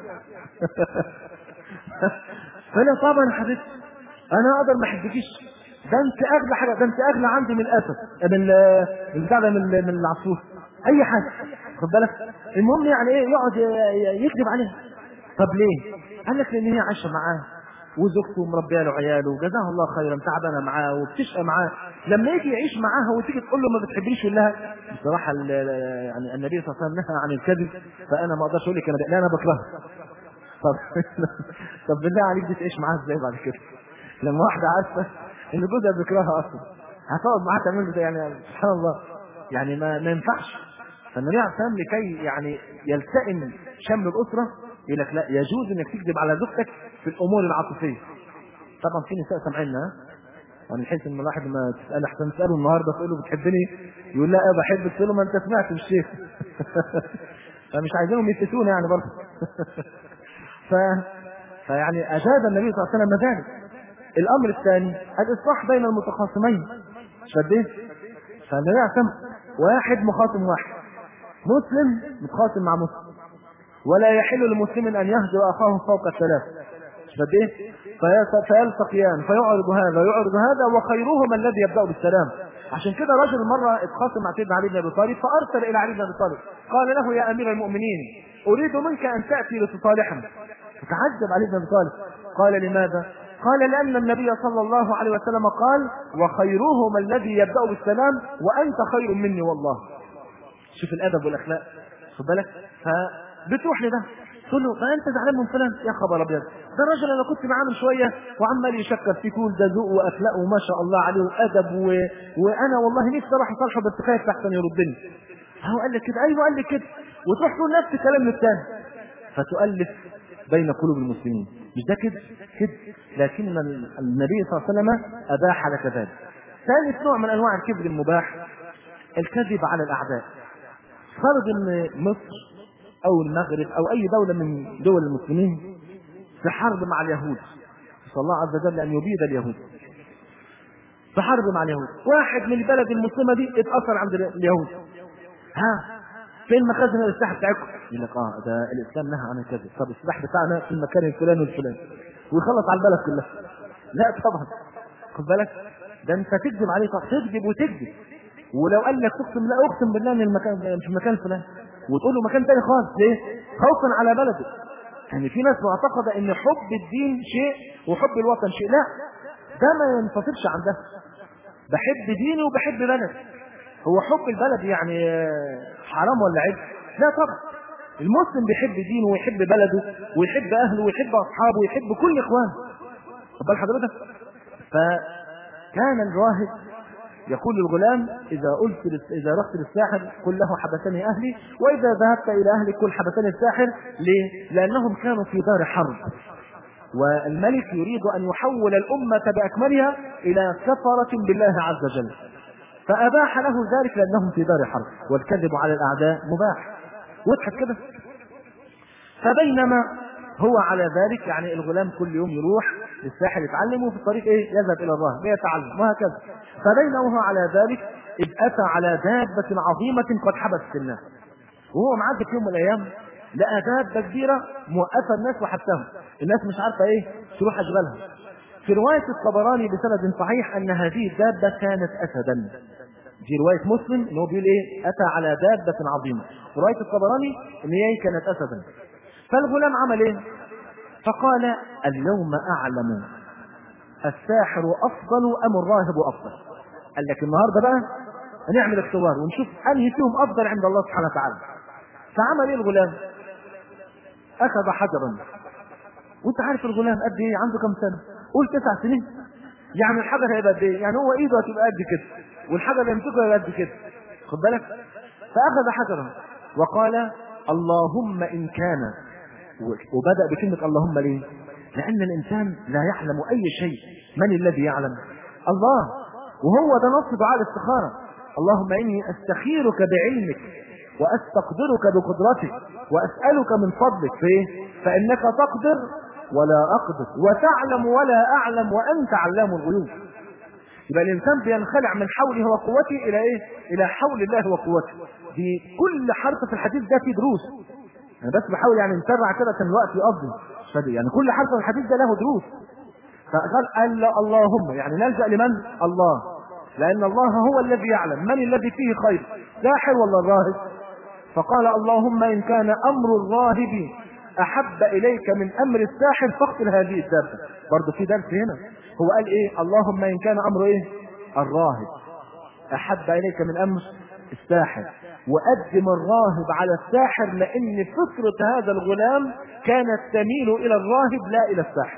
Speaker 1: فانا طبعا حبيبتي انا اقدر ما احبكيش ده انت اغلى حاجه ده انت اغلى عندي من الاسد من البتاع ده من من العصفور اي حاجه خد بالك المهم يعني ايه يقعد يكذب عليها طب ليه؟ قال لك لان هي عايشه معاه وزوجته مربيه له عياله وجزاها الله خيرا تعبانه معاه وبتشقى معاه لما يجي يعيش معاها وتيجي تقول له ما بتحبنيش يقول لها بصراحه يعني النبي صلى الله عليه وسلم نهى عن الكذب فانا ما اقدرش اقول لك انا لا انا بكرهها طب طب بالله عليك دي تعيش معاها ازاي بعد كده؟ لما واحده عارفه ان جوزها بيكرهها اصلا هتقعد معاها تعمل له يعني سبحان الله يعني ما, ما ينفعش فالنبي عليه الصلاه والسلام لكي يعني يلتئم شمل الاسره يقول لك لا يجوز انك تكذب على زوجتك في الامور العاطفيه طبعا في نساء سامعيننا يعني بحيث ان الواحد ما تسال احسن تساله النهارده تقول له بتحبني يقول لا اه بحبك تقول له ما انت سمعت الشيخ فمش عايزينهم يفتتونا يعني برضه ف فيعني اجاد النبي صلى الله عليه وسلم ذلك الامر الثاني الاصلاح بين المتخاصمين مش قد ايه؟ فالنبي عليه الصلاه واحد مخاصم واحد مسلم متخاصم مع مسلم ولا يحل لمسلم ان يهجر اخاه فوق الثلاث مش قد ايه؟ فيلتقيان فيعرض هذا ويعرض هذا وخيرهما الذي يبدا بالسلام عشان كده رجل مره اتخاصم مع سيدنا علي بن ابي طالب فارسل الى علي بن ابي طالب قال له يا امير المؤمنين اريد منك ان تاتي لتصالحنا فتعجب علي بن ابي طالب قال لماذا؟ قال لأن النبي صلى الله عليه وسلم قال وخيرهما الذي يبدأ بالسلام وأنت خير مني والله شوف الأدب والأخلاق خد بالك فبتروح لده تقول له ما انت زعلان من فلان يا خبر ابيض ده الراجل انا كنت معاه من شويه وعمال يشكر في كل ده ذوق واخلاق وما شاء الله عليه وادب و... وانا والله نفسي اروح اصالحه بس خايف احسن يردني هو قال لك كده ايوه قال لك كده وتروح تقول نفس الكلام للثاني فتؤلف بين قلوب المسلمين مش ده كده كده لكن النبي صلى الله عليه وسلم اباح لك ذلك ثالث نوع من انواع الكذب المباح الكذب على الاعداء فرض ان مصر او المغرب او اي دوله من دول المسلمين في حرب مع اليهود نسال الله عز وجل ان يبيد اليهود في حرب مع اليهود واحد من البلد المسلمه دي اتاثر عند اليهود ها فين مخازن الاسلحه بتاعتكم؟ يقول لك اه ده الاسلام نهى عن الكذب، طب السلاح بتاعنا في المكان الفلاني والفلاني ويخلص على البلد كلها. لا طبعا خد بالك ده انت تكذب عليه طب تكذب وتكذب ولو قال لك اقسم لا اقسم بالله ان المكان مش المكان الفلاني وتقول له مكان تاني خالص ليه؟ خوفا على بلدك. يعني في ناس معتقده ان حب الدين شيء وحب الوطن شيء، لا ده ما ينفصلش عن ده. بحب ديني وبحب بلدي. هو حب البلد يعني حرام ولا عيب؟ لا طبعا. المسلم بيحب دينه ويحب بلده ويحب اهله ويحب اصحابه ويحب كل اخوانه. خد بال حضرتك؟ فكان الراهب يقول للغلام إذا قلت إذا رحت للساحر قل له حبسني أهلي وإذا ذهبت إلى أهلك قل حبسني الساحر ليه؟ لأنهم كانوا في دار حرب والملك يريد أن يحول الأمة بأكملها إلى كفرة بالله عز وجل فأباح له ذلك لأنهم في دار حرب والكذب على الأعداء مباح واضحك كده فبينما هو على ذلك يعني الغلام كل يوم يروح للساحر يتعلم وفي الطريق ايه يذهب الى الراهب يتعلم وهكذا فبينما هو على ذلك اذ اتى على دابه عظيمه قد حبست الناس وهو معدي في يوم من الايام لقى دابه كبيره موقفه الناس وحبسهم الناس مش عارفه ايه تروح اشغالها في رواية الطبراني بسند صحيح أن هذه الدابة كانت أسدا في رواية مسلم إن هو بيقول إيه أتى على دابة عظيمة في رواية الطبراني إن هي كانت أسدا فالغلام عمل إيه فقال اليوم أعلم الساحر أفضل أم الراهب أفضل قال لك النهارده بقى هنعمل اختبار ونشوف أنهي فيهم أفضل عند الله سبحانه وتعالى فعمل إيه الغلام أخذ حجرا وأنت عارف الغلام قد إيه عنده كم سنة قول تسع سنين يعني الحجر هيبقى قد إيه يعني هو إيده هتبقى قد كده والحجر اللي يمسكه هيبقى قد كده خد بالك فأخذ حجرا وقال اللهم إن كان وبدأ بكلمة اللهم ليه لأن الإنسان لا يعلم أي شيء من الذي يعلم الله وهو ده نص دعاء الاستخارة اللهم إني أستخيرك بعلمك وأستقدرك بقدرتك وأسألك من فضلك فيه فإنك تقدر ولا أقدر وتعلم ولا أعلم وأنت علام الغيوب يبقى الإنسان بينخلع من حوله وقوته إلى إيه؟ إلى حول الله وقوته دي كل حرف في الحديث ده فيه دروس انا بس بحاول يعني نسرع كده عشان الوقت يقضي يعني كل حرف في الحديث ده له دروس فقال قال اللهم يعني نلجا لمن الله لان الله هو الذي يعلم من الذي فيه خير ساحر ولا الراهب فقال اللهم ان كان امر الراهب احب اليك من امر الساحر فاقتل هذه الدابه برضه في درس هنا هو قال ايه اللهم ان كان امر ايه الراهب احب اليك من امر الساحر وقدم الراهب على الساحر لان فطرة هذا الغلام كانت تميل الى الراهب لا الى الساحر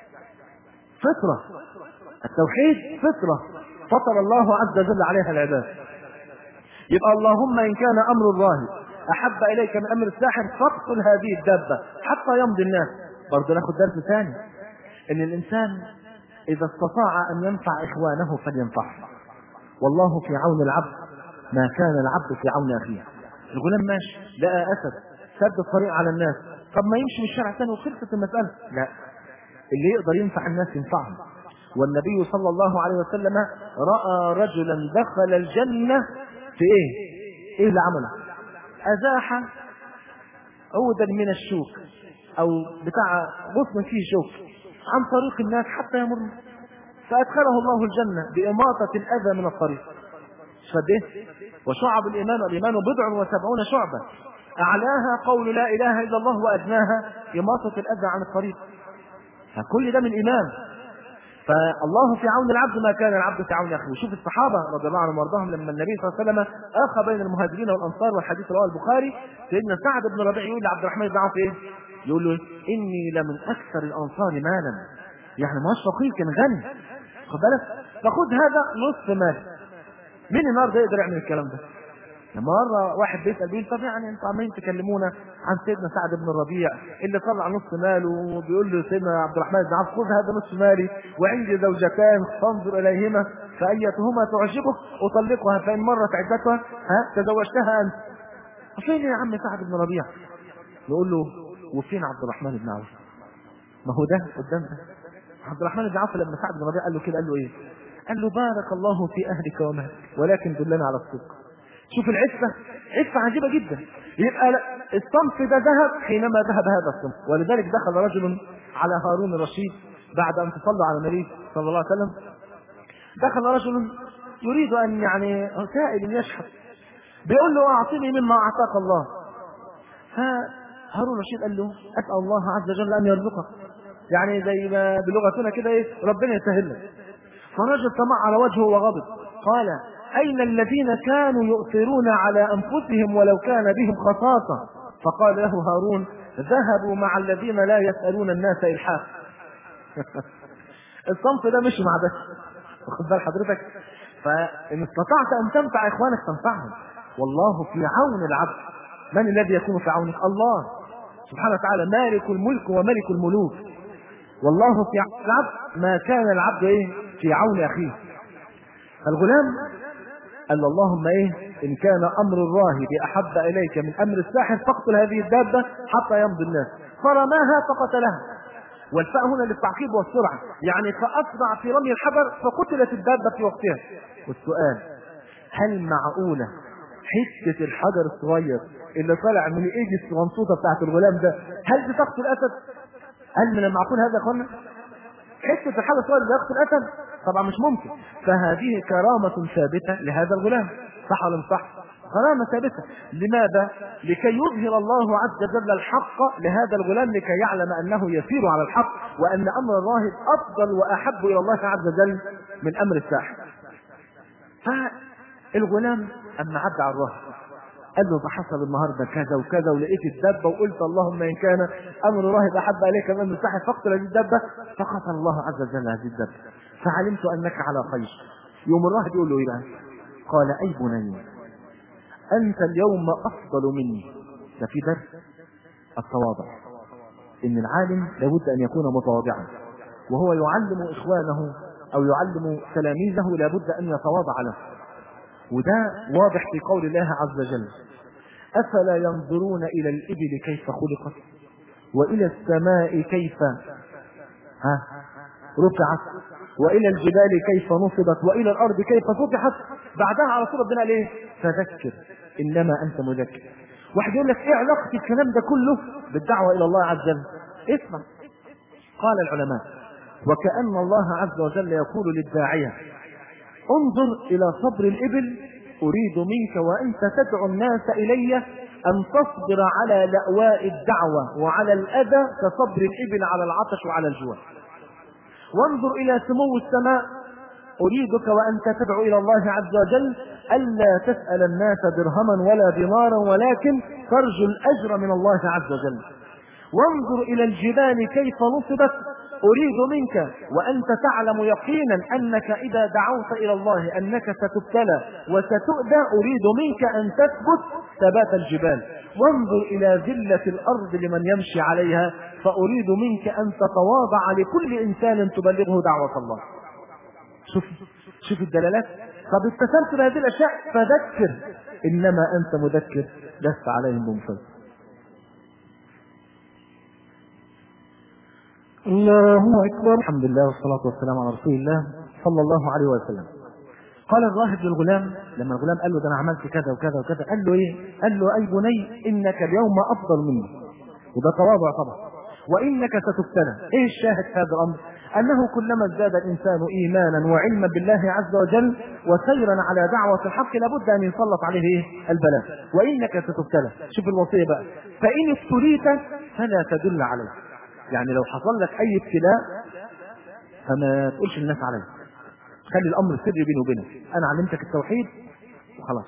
Speaker 1: فطرة التوحيد فطرة فطر الله عز وجل عليها العباد يبقى اللهم ان كان امر الراهب احب اليك من امر الساحر فاقتل هذه الدابة حتى يمضي الناس برضه ناخد درس ثاني ان الانسان اذا استطاع ان ينفع اخوانه فلينفعهم والله في عون العبد ما كان العبد في عون اخيه الغلام ماشي لقى اسد سد الطريق على الناس طب ما يمشي من الشارع ثاني وخلصت المساله لا اللي يقدر ينفع الناس ينفعهم والنبي صلى الله عليه وسلم راى رجلا دخل الجنه في ايه ايه اللي عمله ازاح عودا من الشوك او بتاع غصن فيه شوك عن طريق الناس حتى يمر فادخله الله الجنه باماطه الاذى من الطريق فده وشعب الإيمان والإيمان بضع وسبعون شعبة أعلاها قول لا إله إلا الله وأدناها إماطة الأذى عن الطريق فكل ده من إيمان فالله في عون العبد ما كان العبد في عون أخيه شوف الصحابة رضي الله عنهم وارضاهم لما النبي صلى الله عليه وسلم أخى بين المهاجرين والأنصار والحديث رواه البخاري سيدنا سعد بن ربيع يقول لعبد الرحمن بن عوف إيه؟ يقول له إني لمن أكثر الأنصار مالا يعني ما فقير كان غني خد بالك فخذ هذا نصف مال مين النهارده يقدر يعمل الكلام ده؟ لما مره واحد بيسال بيقول طب يعني انتوا عمالين تكلمونا عن سيدنا سعد بن الربيع اللي طلع نص ماله وبيقول له سيدنا عبد الرحمن بن عوف خذ هذا نصف مالي وعندي زوجتان فانظر اليهما فايتهما تعجبك اطلقها فان مرت عدتها ها تزوجتها انت. فين يا عم سعد بن الربيع؟ نقول له وفين عبد الرحمن بن عوف؟ ما هو ده قدام ده. عبد الرحمن بن عوف لما سعد بن الربيع قال له كده قال له ايه؟ قال له بارك الله في اهلك ومالك ولكن دلنا على الصدق شوف العفة عفة عجيبة جدا يبقى الصنف ده ذهب حينما ذهب هذا الصنف ولذلك دخل رجل على هارون الرشيد بعد أن تصلى على النبي صلى الله عليه وسلم دخل رجل يريد أن يعني سائل يشحت بيقول له أعطني مما أعطاك الله فهارون الرشيد قال له أسأل الله عز وجل أن يرزقك يعني زي ما بلغتنا كده إيه ربنا يسهل لك فالرجل سمع على وجهه وغضب قال أين الذين كانوا يؤثرون على أنفسهم ولو كان بهم خصاصة فقال له هارون ذهبوا مع الذين لا يسألون الناس إلحاف الصنف ده مش مع ده واخد بال حضرتك فإن استطعت أن تنفع إخوانك تنفعهم والله في عون العبد من الذي يكون في عونك الله سبحانه وتعالى مالك الملك وملك الملوك والله في عون العبد ما كان العبد ايه في عون اخيه الغلام قال له اللهم ايه ان كان امر الراهب احب اليك من امر الساحر فاقتل هذه الدابه حتى يمضي الناس فرماها فقتلها والفاء هنا للتعقيب والسرعه يعني فاسرع في رمي الحجر فقتلت الدابه في وقتها والسؤال هل معقوله حته الحجر الصغير اللي طالع من ايد الصغنطوطه بتاعت الغلام ده هل بتقتل اسد؟ هل من المعقول هذا يا اخوانا؟ حته الحاجه الصغيره اللي يقتل اسد طبعا مش ممكن فهذه كرامه ثابته لهذا الغلام صح ولا مش صح؟ كرامة ثابتة لماذا؟ لكي يظهر الله عز وجل الحق لهذا الغلام لكي يعلم أنه يسير على الحق وأن أمر الراهب أفضل وأحب إلى الله عز وجل من أمر الساحر فالغلام أما عدى على الراهب قال له ده حصل النهارده كذا وكذا ولقيت الدبه وقلت اللهم ان كان امر راهب احب اليك من الساحر فاقتل هذه الدبه فقتل الله عز وجل هذه الدبه فعلمت انك على خير يوم الراهب يقول له ايه بقى؟ قال اي بني انت اليوم افضل مني ده في درس التواضع ان العالم لابد ان يكون متواضعا وهو يعلم اخوانه او يعلم تلاميذه لابد ان يتواضع له وده واضح في قول الله عز وجل افلا ينظرون الى الابل كيف خلقت والى السماء كيف ها رفعت والى الجبال كيف نصبت والى الارض كيف سطحت بعدها على طول ربنا قال ايه فذكر انما انت مذكر واحد يقول لك ايه علاقه الكلام ده كله بالدعوه الى الله عز وجل اسمع قال العلماء وكأن الله عز وجل يقول للداعية انظر إلى صبر الإبل أريد منك وأنت تدعو الناس إلي أن تصبر على لأواء الدعوة وعلى الأذى كصبر الإبل على العطش وعلى الجوع وانظر إلى سمو السماء أريدك وأنت تدعو إلى الله عز وجل ألا تسأل الناس درهما ولا دينارا ولكن ترجو الأجر من الله عز وجل وانظر إلى الجبال كيف نصبت أريد منك وأنت تعلم يقينا أنك إذا دعوت إلى الله أنك ستبتلى وستؤذى أريد منك أن تثبت ثبات الجبال وانظر إلى ذلة الأرض لمن يمشي عليها فأريد منك أن تتواضع لكل إنسان تبلغه دعوة الله شوف شوف الدلالات طب اتسمت بهذه الأشياء فذكر إنما أنت مذكر لست عليهم بمسيطر الله أكبر الحمد لله والصلاة والسلام على رسول الله صلى الله عليه وسلم قال الراهب للغلام لما الغلام قال له ده انا عملت كذا وكذا وكذا قال له ايه؟ قال له اي بني انك اليوم افضل مني وده تواضع طبعا وانك ستبتلى ايه الشاهد في هذا الامر؟ انه كلما ازداد الانسان ايمانا وعلما بالله عز وجل وسيرا على دعوه الحق لابد ان يسلط عليه ايه؟ البلاء وانك ستبتلى شوف الوصيه بقى فان ابتليت فلا تدل عليه يعني لو حصل لك اي ابتلاء فما تقولش للناس عليه خلي الامر سري بيني وبينك انا علمتك التوحيد وخلاص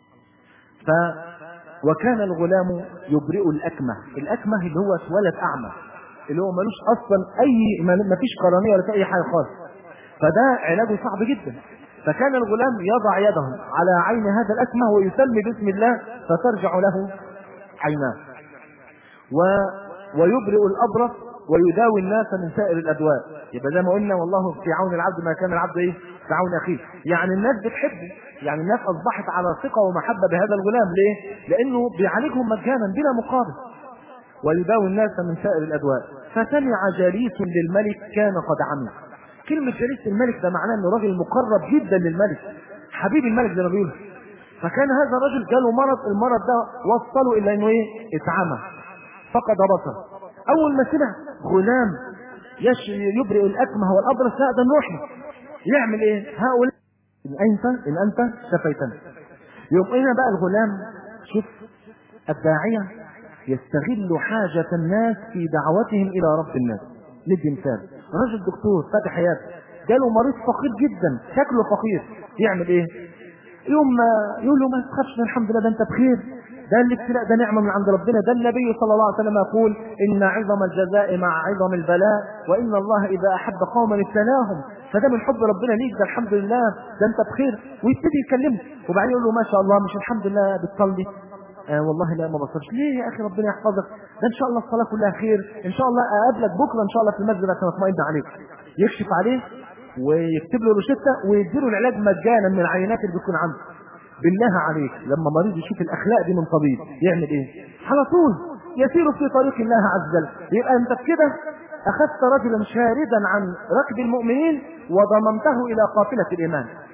Speaker 1: ف وكان الغلام يبرئ الاكمه الاكمه اللي هو اتولد اعمى اللي هو ملوش اصلا اي ما فيش قرنيه ولا في اي حاجه خالص فده علاجه صعب جدا فكان الغلام يضع يده على عين هذا الاكمه ويسمي باسم الله فترجع له عيناه و ويبرئ الابرص ويداوي الناس من سائر الادواء يبقى زي ما قلنا والله في عون العبد ما كان العبد ايه في عون اخيه يعني الناس بتحبه يعني الناس اصبحت على ثقه ومحبه بهذا الغلام ليه لانه بيعالجهم مجانا بلا مقابل ويداوي الناس من سائر الادواء فسمع جليس للملك كان قد عمي كلمة جليس الملك ده معناه انه راجل مقرب جدا للملك حبيب الملك زي ما بيقولوا فكان هذا الرجل جاله مرض المرض ده وصله الى انه ايه اتعمى فقد بصر اول ما سمع غلام يبرئ الاكمه والابرص لا ده نروح يعمل ايه هؤلاء ان انت ان انت شفيتنا يوم هنا بقى الغلام شوف الداعيه يستغل حاجه الناس في دعوتهم الى رب الناس ندي مثال رجل دكتور فاتح عياده جاله مريض فقير جدا شكله فقير يعمل ايه يوم يقول له ما تخافش الحمد لله ده انت بخير ده الابتلاء ده نعمه من عند ربنا ده النبي صلى الله عليه وسلم يقول ان عظم الجزاء مع عظم البلاء وان الله اذا احب قوما ابتلاهم فده من حب ربنا ليك ده الحمد لله ده انت بخير ويبتدي يكلمه وبعدين يقول له ما شاء الله مش الحمد لله بتصلي آه والله لا ما بصرش ليه يا اخي ربنا يحفظك ده ان شاء الله الصلاه كلها خير ان شاء الله اقابلك بكره ان شاء الله في المسجد عشان اطمئن عليك يكشف عليه ويكتب له روشته ويديله العلاج مجانا من العينات اللي بتكون عنده بالله عليك لما مريض يشوف الاخلاق دي من طبيب يعمل ايه على طول يسير في طريق الله عز وجل يبقى انت بكده اخذت رجلا شاردا عن ركب المؤمنين وضممته الى قافله الايمان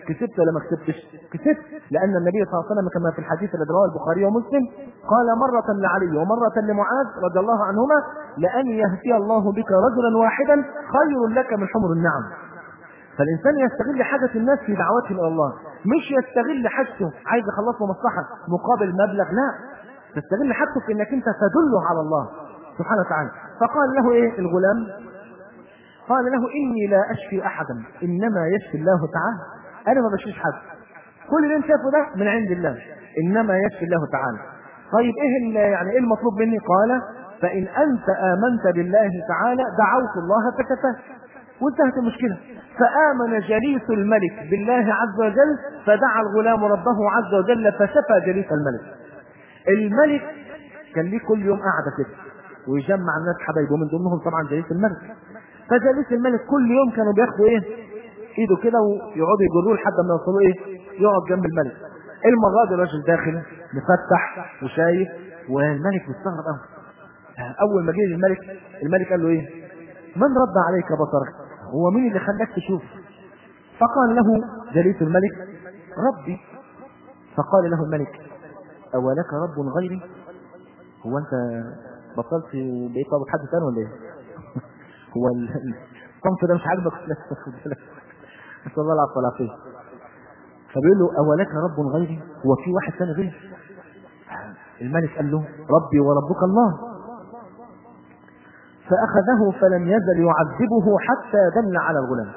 Speaker 1: كسبت ولا ما كسبتش كسبت لان النبي صلى الله عليه وسلم كما في الحديث الذي رواه البخاري ومسلم قال مره لعلي ومره لمعاذ رضي الله عنهما لان يهدي الله بك رجلا واحدا خير لك من حمر النعم فالانسان يستغل حاجه الناس في دعوتهم الى الله مش يستغل حاجته عايز يخلص له مصلحه مقابل مبلغ لا تستغل حاجته في انك انت تدله على الله سبحانه وتعالى فقال له ايه الغلام قال له اني لا اشفي احدا انما يشفي الله تعالى انا ما بشفيش حد كل اللي انت شايفه ده من عند الله انما يشفي الله تعالى طيب ايه يعني ايه المطلوب مني قال فان انت امنت بالله تعالى دعوت الله فكفاك وانتهت المشكله فامن جليس الملك بالله عز وجل فدعا الغلام ربه عز وجل فشفى جليس الملك الملك كان ليه كل يوم قاعده كده ويجمع الناس حبايبه من ضمنهم طبعا جليس الملك فجليس الملك كل يوم كانوا بياخدوا ايه ايده كده ويقعدوا يجروه لحد ما يوصلوا ايه يقعد جنب الملك المره دي الراجل داخل مفتح وشايف والملك مستغرب قوي اول ما جه الملك الملك قال له ايه من رد عليك بصرك هو مين اللي خلاك تشوف فقال له جليس الملك ربي فقال له الملك أولك رب غيري هو أنت بطلت بقيت طالب حد ثاني ولا إيه؟ هو الصمت ده مش عاجبك نسأل الله العفو والعافية فبيقول له أولك رب غيري هو في واحد ثاني غيري الملك قال له ربي وربك الله فأخذه فلم يزل يعذبه حتى دل على الغلام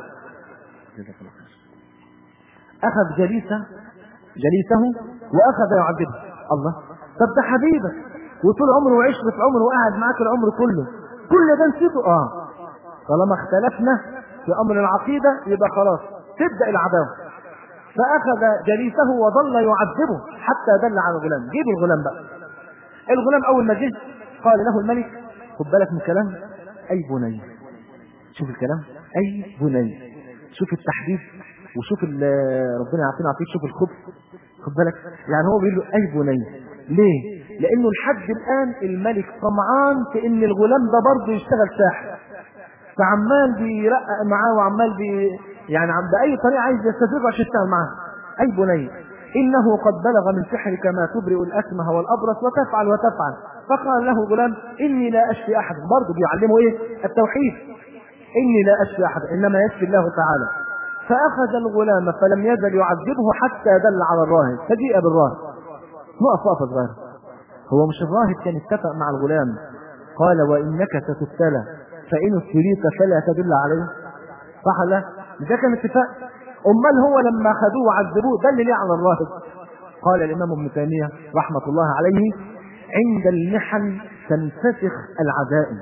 Speaker 1: أخذ جليسه جليسه وأخذ يعذبه الله طب ده حبيبك وطول عمره وعشرة عمره وقعد معاك العمر كله كل ده نسيته اه طالما اختلفنا في أمر العقيدة يبقى خلاص تبدأ العداوة فأخذ جليسه وظل يعذبه حتى دل على الغلام جيب الغلام بقى الغلام أول ما جه قال له الملك خد بالك من الكلام اي بني شوف الكلام اي بني شوف التحديد وشوف ربنا يعطينا عافيك شوف الخبز خد بالك يعني هو بيقول له اي بني ليه لانه لحد الان الملك طمعان في ان الغلام ده برضه يشتغل ساحر فعمال بيرقق معاه وعمال بي يعني عم باي طريقه عايز يستفيد عشان يشتغل معاه اي بني انه قد بلغ من سحرك ما تبرئ الاكمه والابرص وتفعل وتفعل فقال له غلام اني لا اشفي احد برضه بيعلمه ايه التوحيد اني لا اشفي احد انما يشفي الله تعالى فاخذ الغلام فلم يزل يعذبه حتى دل على الراهب فجيء بالراهب نقف وقفه صغيره هو مش الراهب كان اتفق مع الغلام قال وانك ستبتلى فان ابتليت فلا تدل عليه صح لا ده كان اتفاق امال هو لما خدوه وعذبوه دل ليه على الراهب قال الامام ابن تيميه رحمه الله عليه عند المحن تنفسخ العزائم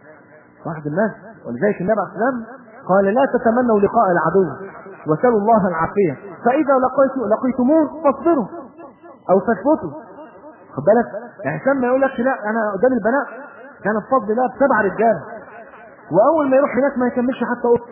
Speaker 1: واحد الناس ولذلك النبي عليه السلام قال لا تتمنوا لقاء العدو وسلوا الله العافيه فاذا لقيتم لقيتموه فاصبروا او فاثبتوا خد بالك يعني عشان ما يقول لك لا انا قدام البنات كان بفضل الله بسبع رجال واول ما يروح هناك ما يكملش حتى قط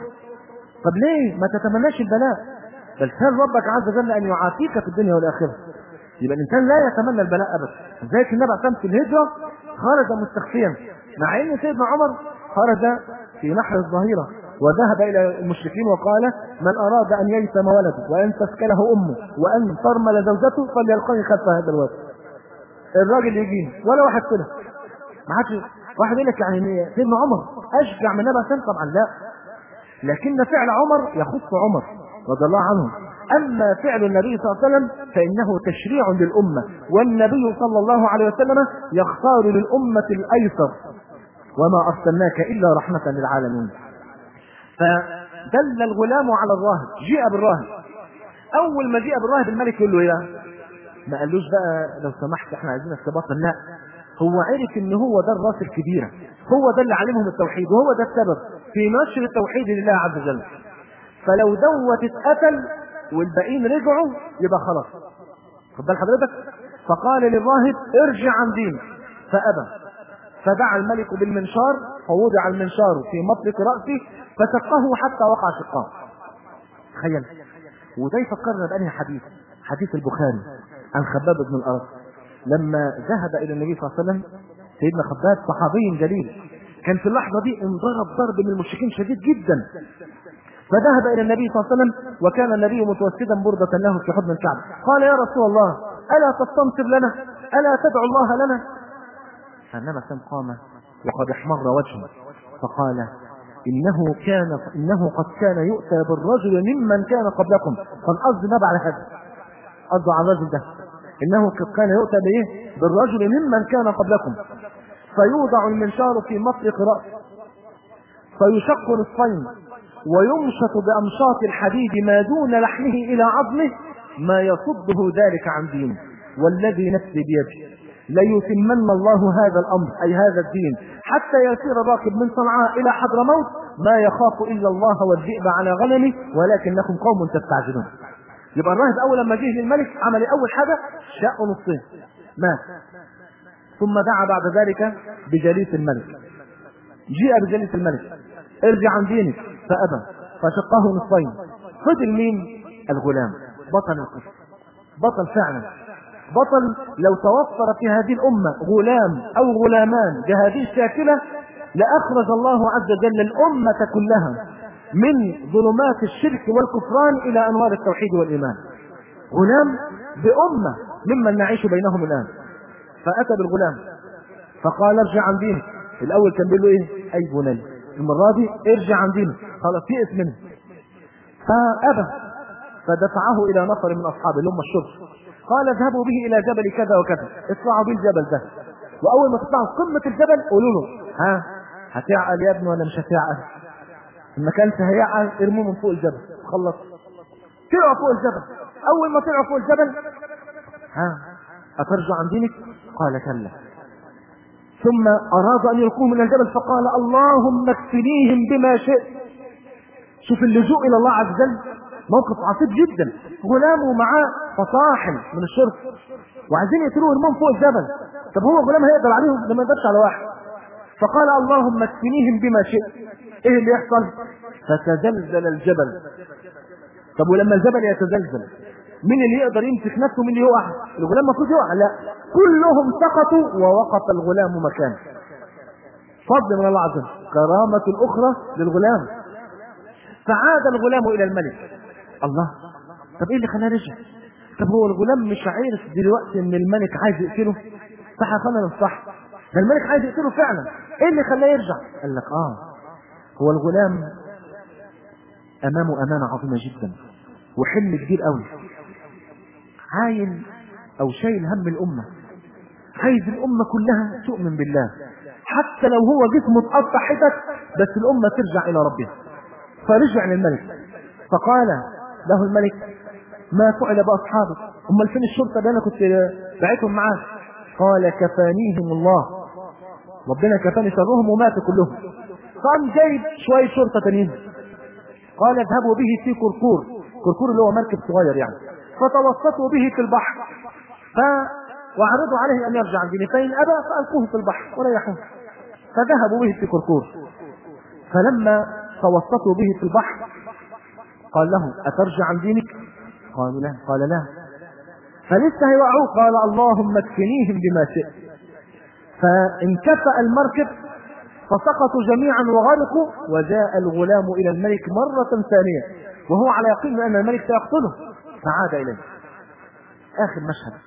Speaker 1: طب ليه ما تتمناش البلاء بل كان ربك عز وجل ان يعافيك في الدنيا والاخره يبقى الانسان لا يتمنى البلاء ابدا ذلك النبي عليه في الهجره خرج مستخفيا مع ان سيدنا عمر خرج في نحر الظهيره وذهب الى المشركين وقال من اراد ان ييتم ولده وان تسكنه امه وان ترمل زوجته فليلقني خلف هذا الواد الراجل يجيني ولا واحد كده ما حدش واحد يقول لك يعني سيدنا عمر اشجع من النبي عليه طبعا لا لكن فعل عمر يخص عمر رضي الله عنه أما فعل النبي صلى الله عليه وسلم فإنه تشريع للأمة والنبي صلى الله عليه وسلم يختار للأمة الأيسر وما أرسلناك إلا رحمة للعالمين فدل الغلام على الراهب جيء بالراهب أول ما جيء بالراهب الملك يقول له إيه ما قالوش بقى لو سمحت احنا عايزينك تبطل لا هو عرف ان هو ده الراس الكبيره هو ده اللي علمهم التوحيد وهو ده السبب في نشر التوحيد لله عز وجل فلو دوت اتقتل والباقيين رجعوا يبقى خلاص خد بال حضرتك فقال للراهب ارجع عن دينك فابى فدعا الملك بالمنشار فوضع المنشار في مطلق راسه فشقه حتى وقع شقاه تخيل وده يفكرنا بأنهي حديث حديث البخاري عن خباب بن الأرض لما ذهب إلى النبي صلى الله عليه وسلم سيدنا خباب صحابي جليل كان في اللحظة دي انضرب ضرب من المشركين شديد جدا فذهب إلى النبي صلى الله عليه وسلم وكان النبي متوسدا بردة له في حضن الكعبة قال يا رسول الله ألا تستنصر لنا ألا تدعو الله لنا فالنبي صلى قام وقد احمر وجهه فقال إنه كان إنه قد كان يؤتى بالرجل ممن كان قبلكم فالقصد نبع على هذا قصده على الرجل ده إنه قد كان يؤتى بإيه بالرجل ممن كان قبلكم فيوضع المنشار في مطلق رأسه فيشق نصفين ويمشط بأمشاط الحديد ما دون لحمه إلى عظمه ما يصده ذلك عن دينه والذي نفسي بيده ليتمن الله هذا الأمر أي هذا الدين حتى يسير راكب من صنعاء إلى حضرموت ما يخاف إلا الله والذئب على غنمه ولكنكم قوم تستعجلون يبقى الراهب أول لما جه للملك عمل أول حاجة شق نصين مات ثم دعا بعد ذلك بجليس الملك جيء بجليس الملك ارجع عن دينك فأبى فشقه نصفين فضل مين الغلام بطل القصة بطل فعلا بطل لو توفر في هذه الأمة غلام أو غلامان بهذه الشاكلة لأخرج الله عز وجل الأمة كلها من ظلمات الشرك والكفران إلى أنوار التوحيد والإيمان غلام بأمة ممن نعيش بينهم الآن فأتى بالغلام فقال ارجع عن دينك الأول كان بيقول له إيه أي بني المرة دي ارجع عن دينك خلاص يئس منه فأبى فدفعه إلى نفر من أصحابه اللي هم الشرطة قال اذهبوا به إلى جبل كذا وكذا اطلعوا به الجبل ده وأول ما تطلعوا قمة الجبل قولوا له ها هتعقل يا ابني ولا مش هتعقل إن ما كانش هيعقل ارموه من فوق الجبل خلص طلعوا فوق الجبل أول ما طلعوا فوق الجبل ها أترجع عن دينك قال كلا ثم أراد أن يلقوه من الجبل فقال اللهم اكفنيهم بما شئت شوف اللجوء إلى الله عز وجل موقف عصيب جدا غلام ومعاه فصاحل من الشرطة وعايزين يقتلوه يرموهم فوق الجبل طب هو غلام هيقدر عليهم ده ما يقدرش على واحد فقال اللهم اكفنيهم بما شئت ايه اللي يحصل فتزلزل الجبل طب ولما الجبل يتزلزل مين اللي يقدر يمسك نفسه مين اللي يقع الغلام المفروض يقع لا كلهم سقطوا ووقف الغلام مكانه فضل من الله عز وجل كرامة الأخرى للغلام فعاد الغلام إلى الملك الله طب ايه اللي خلاه رجع طب هو الغلام مش عارف دلوقتي ان الملك عايز يقتله صح يا فندم الصح ده الملك عايز يقتله فعلا ايه اللي خلاه يرجع قال لك اه هو الغلام امامه امانه عظيمه جدا وحلم كبير قوي عاين او شايل هم الامه عايز الامه كلها تؤمن بالله حتى لو هو جسمه اتقطع حتت بس الامه ترجع الى ربها فرجع للملك فقال له الملك ما فعل باصحابك امال فين الشرطه اللي انا كنت بعتهم معاه قال كفانيهم الله ربنا كفاني شرهم وماتوا كلهم قام جايب شويه شرطه تانيين قال اذهبوا به في كركور كركور اللي هو مركب صغير يعني فتوسطوا به في البحر ف وعرضوا عليه ان يرجع عن دينه فان ابى فالقوه في البحر وريحوه فذهبوا به في كركور فلما توسطوا به في البحر قال له أترجع عن دينك قالوا لا قال لا فلسه هيوقعوه قال اللهم اكفنيهم بما شئت فانكفأ المركب فسقطوا جميعا وغرقوا وجاء الغلام إلى الملك مرة ثانية وهو على يقين أن الملك سيقتله فعاد إليه آخر مشهد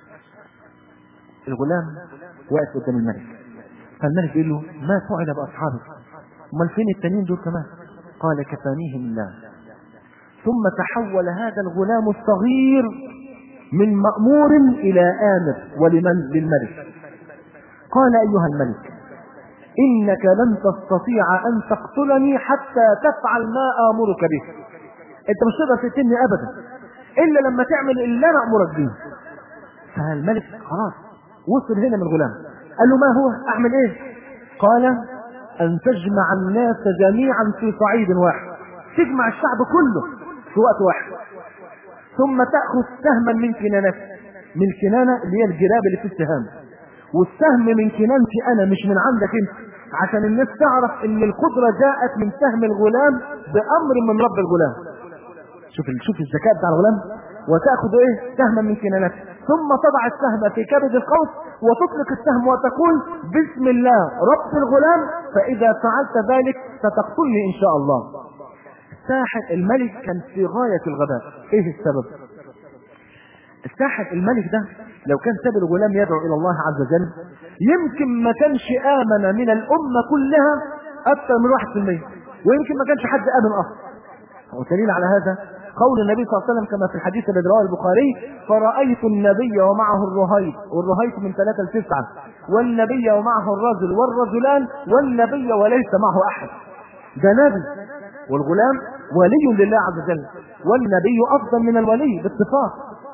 Speaker 1: الغلام واقف قدام الملك فالملك يقول له ما فعل بأصحابك امال فين التانيين دول كمان قال كفانيهم الله ثم تحول هذا الغلام الصغير من مأمور إلى آمر ولمن للملك قال أيها الملك إنك لن تستطيع أن تقتلني حتى تفعل ما آمرك به أنت مش تقدر تقتلني أبدا إلا لما تعمل اللي أنا أمرك به فالملك خلاص وصل هنا من الغلام قال له ما هو أعمل إيه قال أن تجمع الناس جميعا في صعيد واحد تجمع الشعب كله في وقت واحد ثم تأخذ سهما من كنانتك من كنانة اللي هي الجراب اللي في السهام والسهم من كنانتي أنا مش من عندك أنت عشان الناس تعرف ان القدرة جاءت من سهم الغلام بأمر من رب الغلام شوف شوف الذكاء بتاع الغلام وتأخذ ايه سهما من كنانتك ثم تضع السهم في كبد القوس وتطلق السهم وتقول بسم الله رب الغلام فإذا فعلت ذلك ستقتلني إن شاء الله الساحر الملك كان في غاية الغباء ايه السبب الساحر الملك ده لو كان ساب الغلام يدعو الى الله عز وجل يمكن ما كانش امن من الامة كلها اكثر من واحد في المية ويمكن ما كانش حد امن اصلا ودليل على هذا قول النبي صلى الله عليه وسلم كما في الحديث الذي رواه البخاري فرأيت النبي ومعه الرهيب والرهيب من ثلاثة لتسعة والنبي ومعه الرجل والرجلان والنبي وليس معه أحد ده نبي والغلام ولي لله عز وجل والنبي أفضل من الولي باتفاق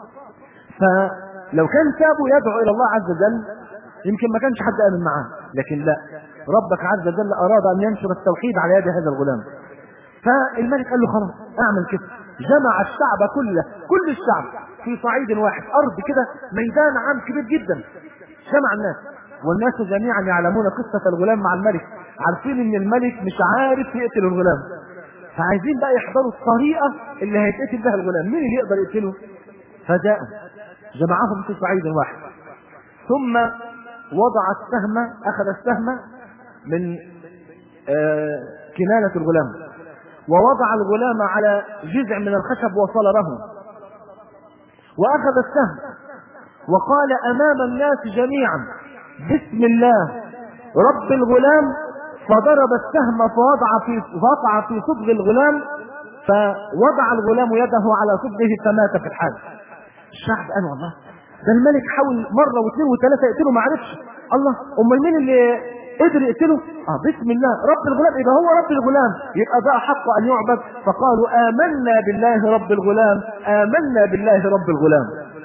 Speaker 1: فلو كان سابه يدعو إلى الله عز وجل يمكن ما كانش حد آمن معاه لكن لا ربك عز وجل أراد أن ينشر التوحيد على يد هذا الغلام فالملك قال له خلاص اعمل كده جمع الشعب كله كل الشعب في صعيد واحد ارض كده ميدان عام كبير جدا جمع الناس والناس جميعا يعلمون قصة الغلام مع الملك عارفين ان الملك مش عارف يقتل الغلام فعايزين بقى يحضروا الطريقة اللي هيتقتل بها الغلام مين اللي يقدر يقتله فجاء جمعهم في صعيد واحد ثم وضع السهم اخذ السهم من آه كنانة الغلام ووضع الغلام على جذع من الخشب وصلبه واخذ السهم وقال امام الناس جميعا بسم الله رب الغلام فضرب السهم فوضع في وقع في صدغ الغلام فوضع الغلام يده على صدغه فمات في الحال الشعب قال والله ده الملك حاول مره واثنين وثلاثه يقتله ما عرفش الله امال مين اللي قدر يقتله اه بسم الله رب الغلام يبقى هو رب الغلام يبقى ده حق ان يعبد فقالوا امنا بالله رب الغلام امنا بالله رب الغلام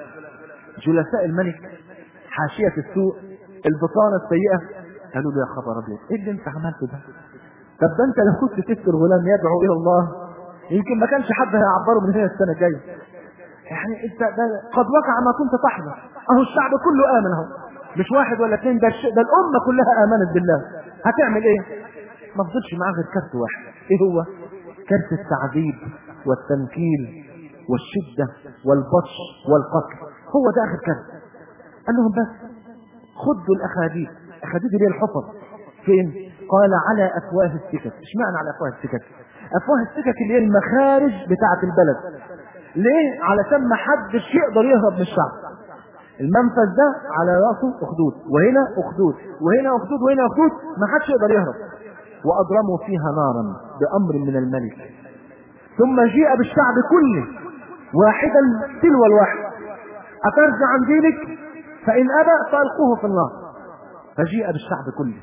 Speaker 1: جلساء الملك حاشية السوء البطانة السيئة قالوا له يا خبر ابيض ايه اللي انت عملته ده طب ده انت لو كنت تسكت الغلام يدعو الى الله يمكن ما كانش حد هيعبره من هنا السنة الجاية يعني انت ده قد وقع ما كنت تحذر اهو الشعب كله امن اهو مش واحد ولا اثنين ده, ده الامه كلها امنت بالله هتعمل ايه ما فضلش معاه غير كارت واحد ايه هو كارت التعذيب والتنكيل والشده والبطش والقتل هو ده اخر كارت قال لهم بس خدوا الاخاديد الاخاديد اللي هي الحفظ فين قال على افواه السكك اشمعنى على افواه السكك افواه السكك اللي هي المخارج بتاعه البلد ليه علشان ما حدش يقدر يهرب من الشعب المنفذ ده على راسه اخدود وهنا اخدود وهنا اخدود وهنا اخدود ما حدش يقدر يهرب واضرموا فيها نارا بامر من الملك ثم جيء بالشعب كله واحدا تلو الواحد اترجع عن دينك فان ابى فالقوه في النار فجيء بالشعب كله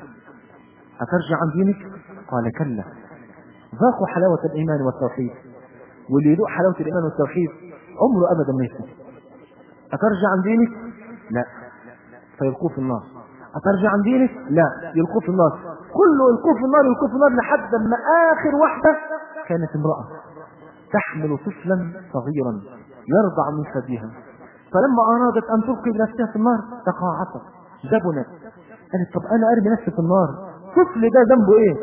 Speaker 1: اترجع عن دينك قال كلا ذاقوا حلاوه الايمان والتوحيد واللي يذوق حلاوه الايمان والتوحيد عمره ابدا ما يسلم أترجع عن دينك؟ لا فيلقوه في النار أترجع عن دينك؟ لا يلقوه في النار كله يلقوه في النار يلقوه في النار لحد ما آخر واحدة كانت امرأة تحمل طفلا صغيرا يرضع من ثديها فلما أرادت أن تلقي بنفسها في النار تقاعست جبنت قالت طب أنا أرمي نفسي في النار طفل ده ذنبه إيه؟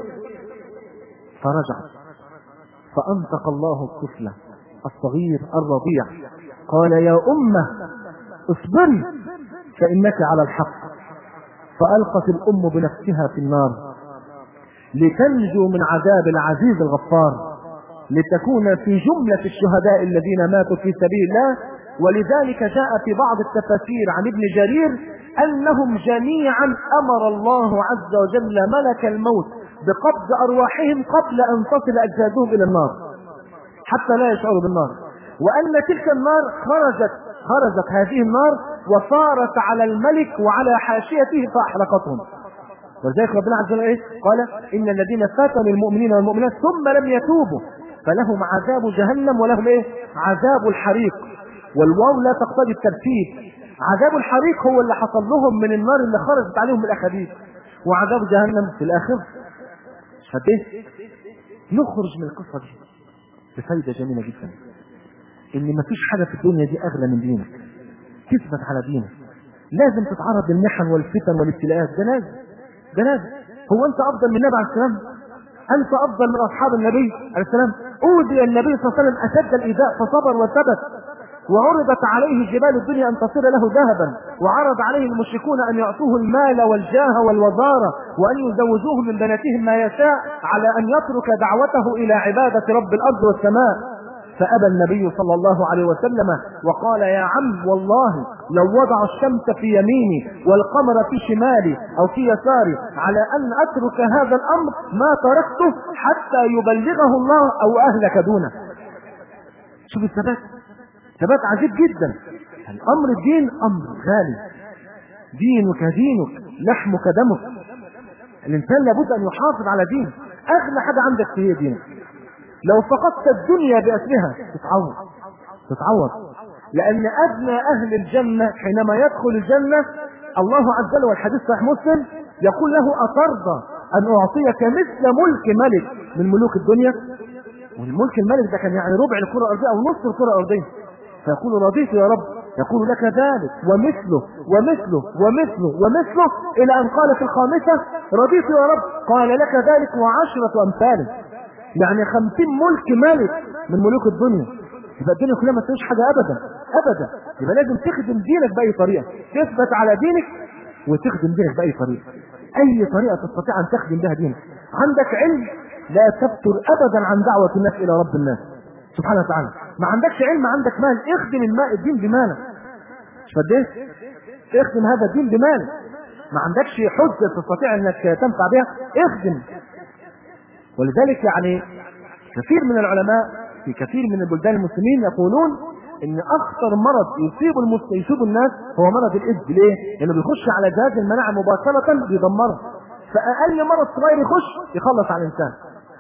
Speaker 1: فرجعت فأنطق الله الطفل الصغير الرضيع قال يا أمة اصبري فإنك على الحق فألقت الأم بنفسها في النار لتنجو من عذاب العزيز الغفار لتكون في جملة الشهداء الذين ماتوا في سبيل الله ولذلك جاء في بعض التفاسير عن ابن جرير أنهم جميعا أمر الله عز وجل ملك الموت بقبض أرواحهم قبل أن تصل أجسادهم إلى النار حتى لا يشعروا بالنار وأن تلك النار خرجت خرجت هذه النار وصارت على الملك وعلى حاشيته فأحرقتهم ولذلك ربنا عز وجل ايه؟ قال إن الذين فتنوا المؤمنين والمؤمنات ثم لم يتوبوا فلهم عذاب جهنم ولهم ايه؟ عذاب الحريق والواو لا تقتضي الترتيب عذاب الحريق هو اللي حصل لهم من النار اللي خرجت عليهم الاخاديد وعذاب جهنم في الاخر فايه نخرج من القصه دي بفايده جميله جدا ان مفيش حاجه في الدنيا دي اغلى من دينك تثبت على دينك لازم تتعرض للمحن والفتن والابتلاءات ده لازم ده لازم هو انت افضل من النبي عليه السلام انت افضل من اصحاب النبي عليه السلام اوذي النبي صلى الله عليه وسلم اشد الايذاء فصبر وثبت وعرضت عليه جبال الدنيا أن تصير له ذهبا وعرض عليه المشركون أن يعطوه المال والجاه والوزارة وأن يزوجوه من بناتهم ما يشاء على أن يترك دعوته إلى عبادة رب الأرض والسماء فأبى النبي صلى الله عليه وسلم وقال يا عم والله لو وضع الشمس في يميني والقمر في شمالي أو في يساري على أن أترك هذا الأمر ما تركته حتى يبلغه الله أو أهلك دونه شوف الثبات ثبات عجيب جدا الأمر الدين أمر غالي دينك دينك لحمك دمك الإنسان لابد أن يحافظ على دين أغلى حاجة عندك هي دينك لو فقدت الدنيا بأسرها تتعوض تتعوض لأن أدنى أهل الجنة حينما يدخل الجنة الله عز وجل والحديث صحيح مسلم يقول له أترضى أن أعطيك مثل ملك ملك من ملوك الدنيا والملك الملك ده كان يعني ربع الكرة الأرضية أو نصف الكرة الأرضية فيقول رضيت يا رب يقول لك ذلك ومثله ومثله ومثله ومثله إلى أن قال في الخامسة رضيت يا رب قال لك ذلك وعشرة أمثاله يعني خمسين ملك ملك من ملوك الدنيا يبقى الدنيا كلها ما تسويش حاجة أبدا أبدا يبقى لازم تخدم دينك بأي طريقة تثبت على دينك وتخدم دينك بأي طريقة أي طريقة تستطيع أن تخدم بها دينك عندك علم لا تفتر أبدا عن دعوة الناس إلى رب الناس سبحانه وتعالى ما عندكش علم عندك مال اخدم الماء الدين بمالك مش فديه اخدم هذا الدين بمالك ما عندكش حجة تستطيع انك تنفع بها اخدم ولذلك يعني كثير من العلماء في كثير من البلدان المسلمين يقولون ان اخطر مرض يصيب المسلم يصيب الناس هو مرض الايدز ليه؟ لانه بيخش على جهاز المناعه مباشره بيدمره فاقل مرض صغير يخش يخلص على الانسان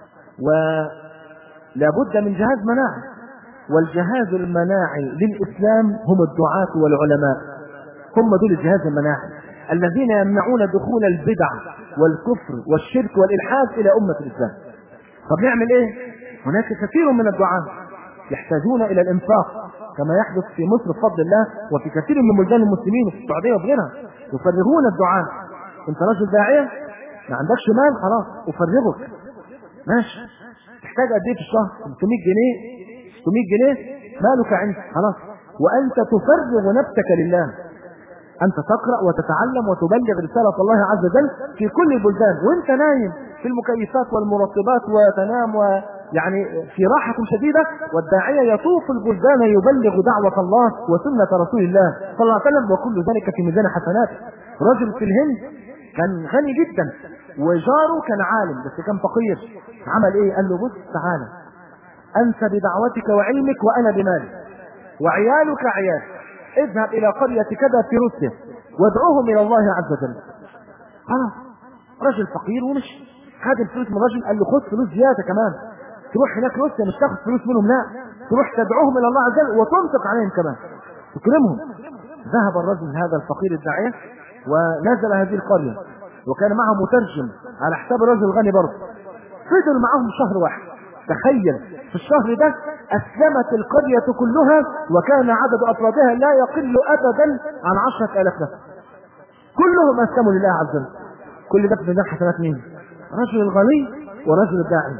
Speaker 1: ولابد من جهاز مناعي والجهاز المناعي للاسلام هم الدعاة والعلماء هم دول الجهاز المناعي الذين يمنعون دخول البدع والكفر والشرك والالحاد الى امه الاسلام طب نعمل ايه هناك كثير من الدعاة يحتاجون الى الانفاق كما يحدث في مصر بفضل الله وفي كثير من بلدان المسلمين وفي السعوديه وغيرها يفرغون الدعاة انت رجل داعيه ما عندكش مال خلاص افرغك ماشي تحتاج قد ايه في الشهر 600 جنيه 600 جنيه مالك عندك خلاص وانت تفرغ نفسك لله أنت تقرأ وتتعلم وتبلغ رسالة الله عز وجل في كل البلدان وأنت نايم في المكيفات والمرطبات وتنام ويعني في راحة شديدة والداعية يطوف البلدان يبلغ دعوة الله وسنة رسول الله صلى الله عليه وسلم وكل ذلك في ميزان حسناته رجل في الهند كان غني جدا وجاره كان عالم بس كان فقير عمل ايه قال له بص تعالى انت بدعوتك وعلمك وانا بمالي وعيالك عيال اذهب الى قرية كذا في روسيا وادعوهم الى الله عز وجل خلاص رجل فقير ومشي خد الفلوس من الرجل قال له خد فلوس زيادة كمان تروح هناك روسيا مش تاخد فلوس منهم لا تروح تدعوهم الى الله عز وجل وتنفق عليهم كمان تكرمهم ذهب الرجل هذا الفقير الداعية ونزل هذه القرية وكان معه مترجم على حساب الرجل الغني برضه فضل معهم شهر واحد تخيل في الشهر ده أسلمت القرية كلها وكان عدد أفرادها لا يقل أبدا عن عشرة آلاف نفس كلهم أسلموا لله عز وجل كل ده في حسنات مين؟ رجل الغني ورجل الداعي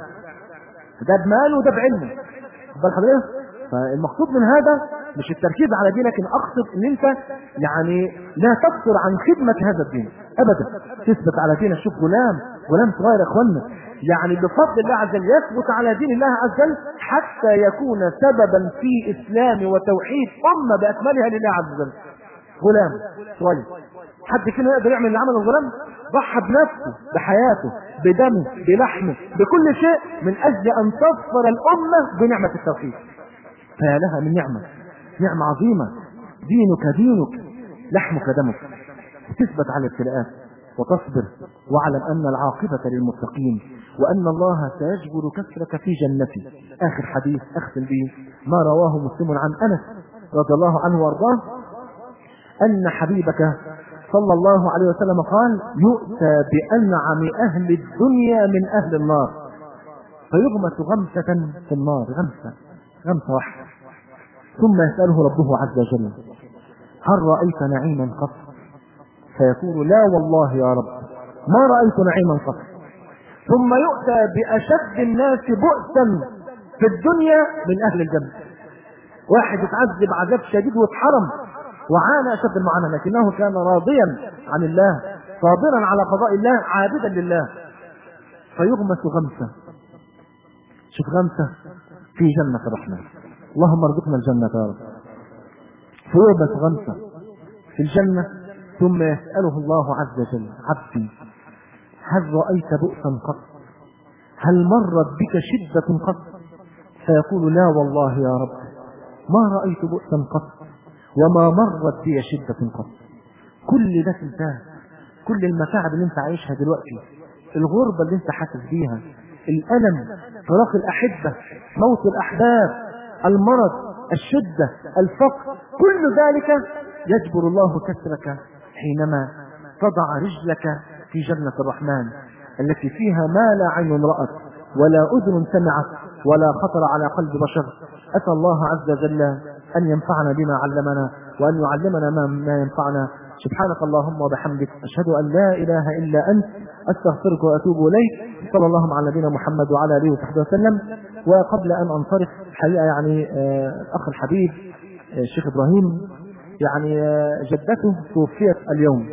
Speaker 1: ده بماله وده بعلمه بل حضرتك فالمقصود من هذا مش التركيز على دين لكن اقصد ان انت يعني لا تقصر عن خدمة هذا الدين ابدا تثبت على دينك شوف غلام غلام صغير يا اخوانا يعني بفضل الله عز وجل يثبت على دين الله عز وجل حتى يكون سببا في اسلام وتوحيد امه باكملها لله عز وجل غلام صغير حد فينا يقدر يعمل اللي عمله الغلام ضحى بنفسه بحياته بدمه بلحمه بكل شيء من اجل ان تظفر الامه بنعمه التوحيد فيا لها من نعمه نعمه عظيمه دينك دينك لحمك دمك تثبت على الابتلاءات وتصبر واعلم ان العاقبه للمتقين وان الله سيجبر كسرك في جنته اخر حديث اختم به ما رواه مسلم عن انس رضي الله عنه وارضاه ان حبيبك صلى الله عليه وسلم قال يؤتى بانعم اهل الدنيا من اهل النار فيغمس غمسه في النار غمسه غمسه واحده ثم يساله ربه عز وجل هل رايت نعيما قط فيقول لا والله يا رب ما رأيت نعيما قط ثم يؤتى بأشد الناس بؤسا في الدنيا من أهل الجنة واحد اتعذب عذاب شديد واتحرم وعانى اشد المعاناه لكنه كان راضيا عن الله صابرا على قضاء الله عابدا لله فيغمس غمسه شوف غمسه في جنه الرحمن اللهم ارزقنا الجنه يا رب فيغمس غمسه في الجنه ثم يساله الله عز وجل عبدي هل رايت بؤسا قط هل مرت بك شده قط فيقول لا والله يا رب ما رأيت بؤسا قط وما مرت بي شدة قط كل ده انتهى كل المتاعب اللي انت عايشها دلوقتي الغربة اللي انت حاسس بيها الألم فراق الأحبة موت الأحباب المرض الشدة الفقر كل ذلك يجبر الله كسرك حينما تضع رجلك في جنة الرحمن التي فيها ما لا عين رأت ولا أذن سمعت ولا خطر على قلب بشر أسأل الله عز وجل أن ينفعنا بما علمنا وأن يعلمنا ما, ما ينفعنا سبحانك اللهم وبحمدك أشهد أن لا إله إلا أنت أستغفرك وأتوب إليك صلى الله على نبينا محمد وعلى آله وصحبه وسلم وقبل أن أنصرف الحقيقة يعني آه الأخ الحبيب آه الشيخ إبراهيم يعني آه جدته توفيت اليوم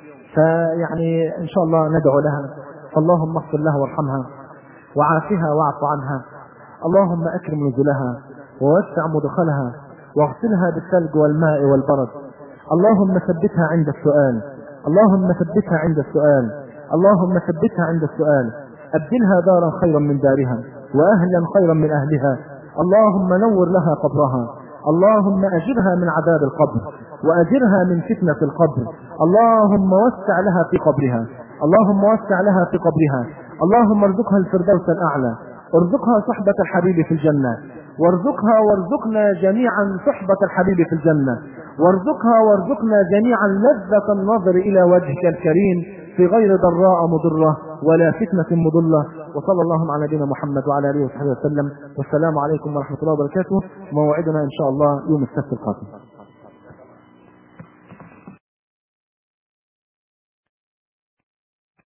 Speaker 1: فيعني إن شاء الله ندعو لها اللهم اغفر لها وارحمها وعافها واعف عنها اللهم أكرم نزلها ووسع مدخلها واغسلها بالثلج والماء والبرد اللهم ثبتها عند السؤال اللهم ثبتها عند السؤال اللهم ثبتها عند السؤال أبدلها دارا خيرا من دارها وأهلا خيرا من أهلها اللهم نور لها قبرها اللهم أجرها من عذاب القبر وأجرها من فتنة القبر اللهم وسع لها في قبرها اللهم وسع لها في قبرها اللهم ارزقها الفردوس الأعلى ارزقها صحبة الحبيب في الجنة وارزقها وارزقنا جميعا صحبة الحبيب في الجنة وارزقها وارزقنا جميعا لذة النظر إلى وجهك الكريم في غير ضراء مضرة ولا فتنة مضلة وصلى الله على نبينا محمد وعلى آله وصحبه وسلم والسلام عليكم ورحمة الله وبركاته موعدنا إن شاء الله يوم السبت القادم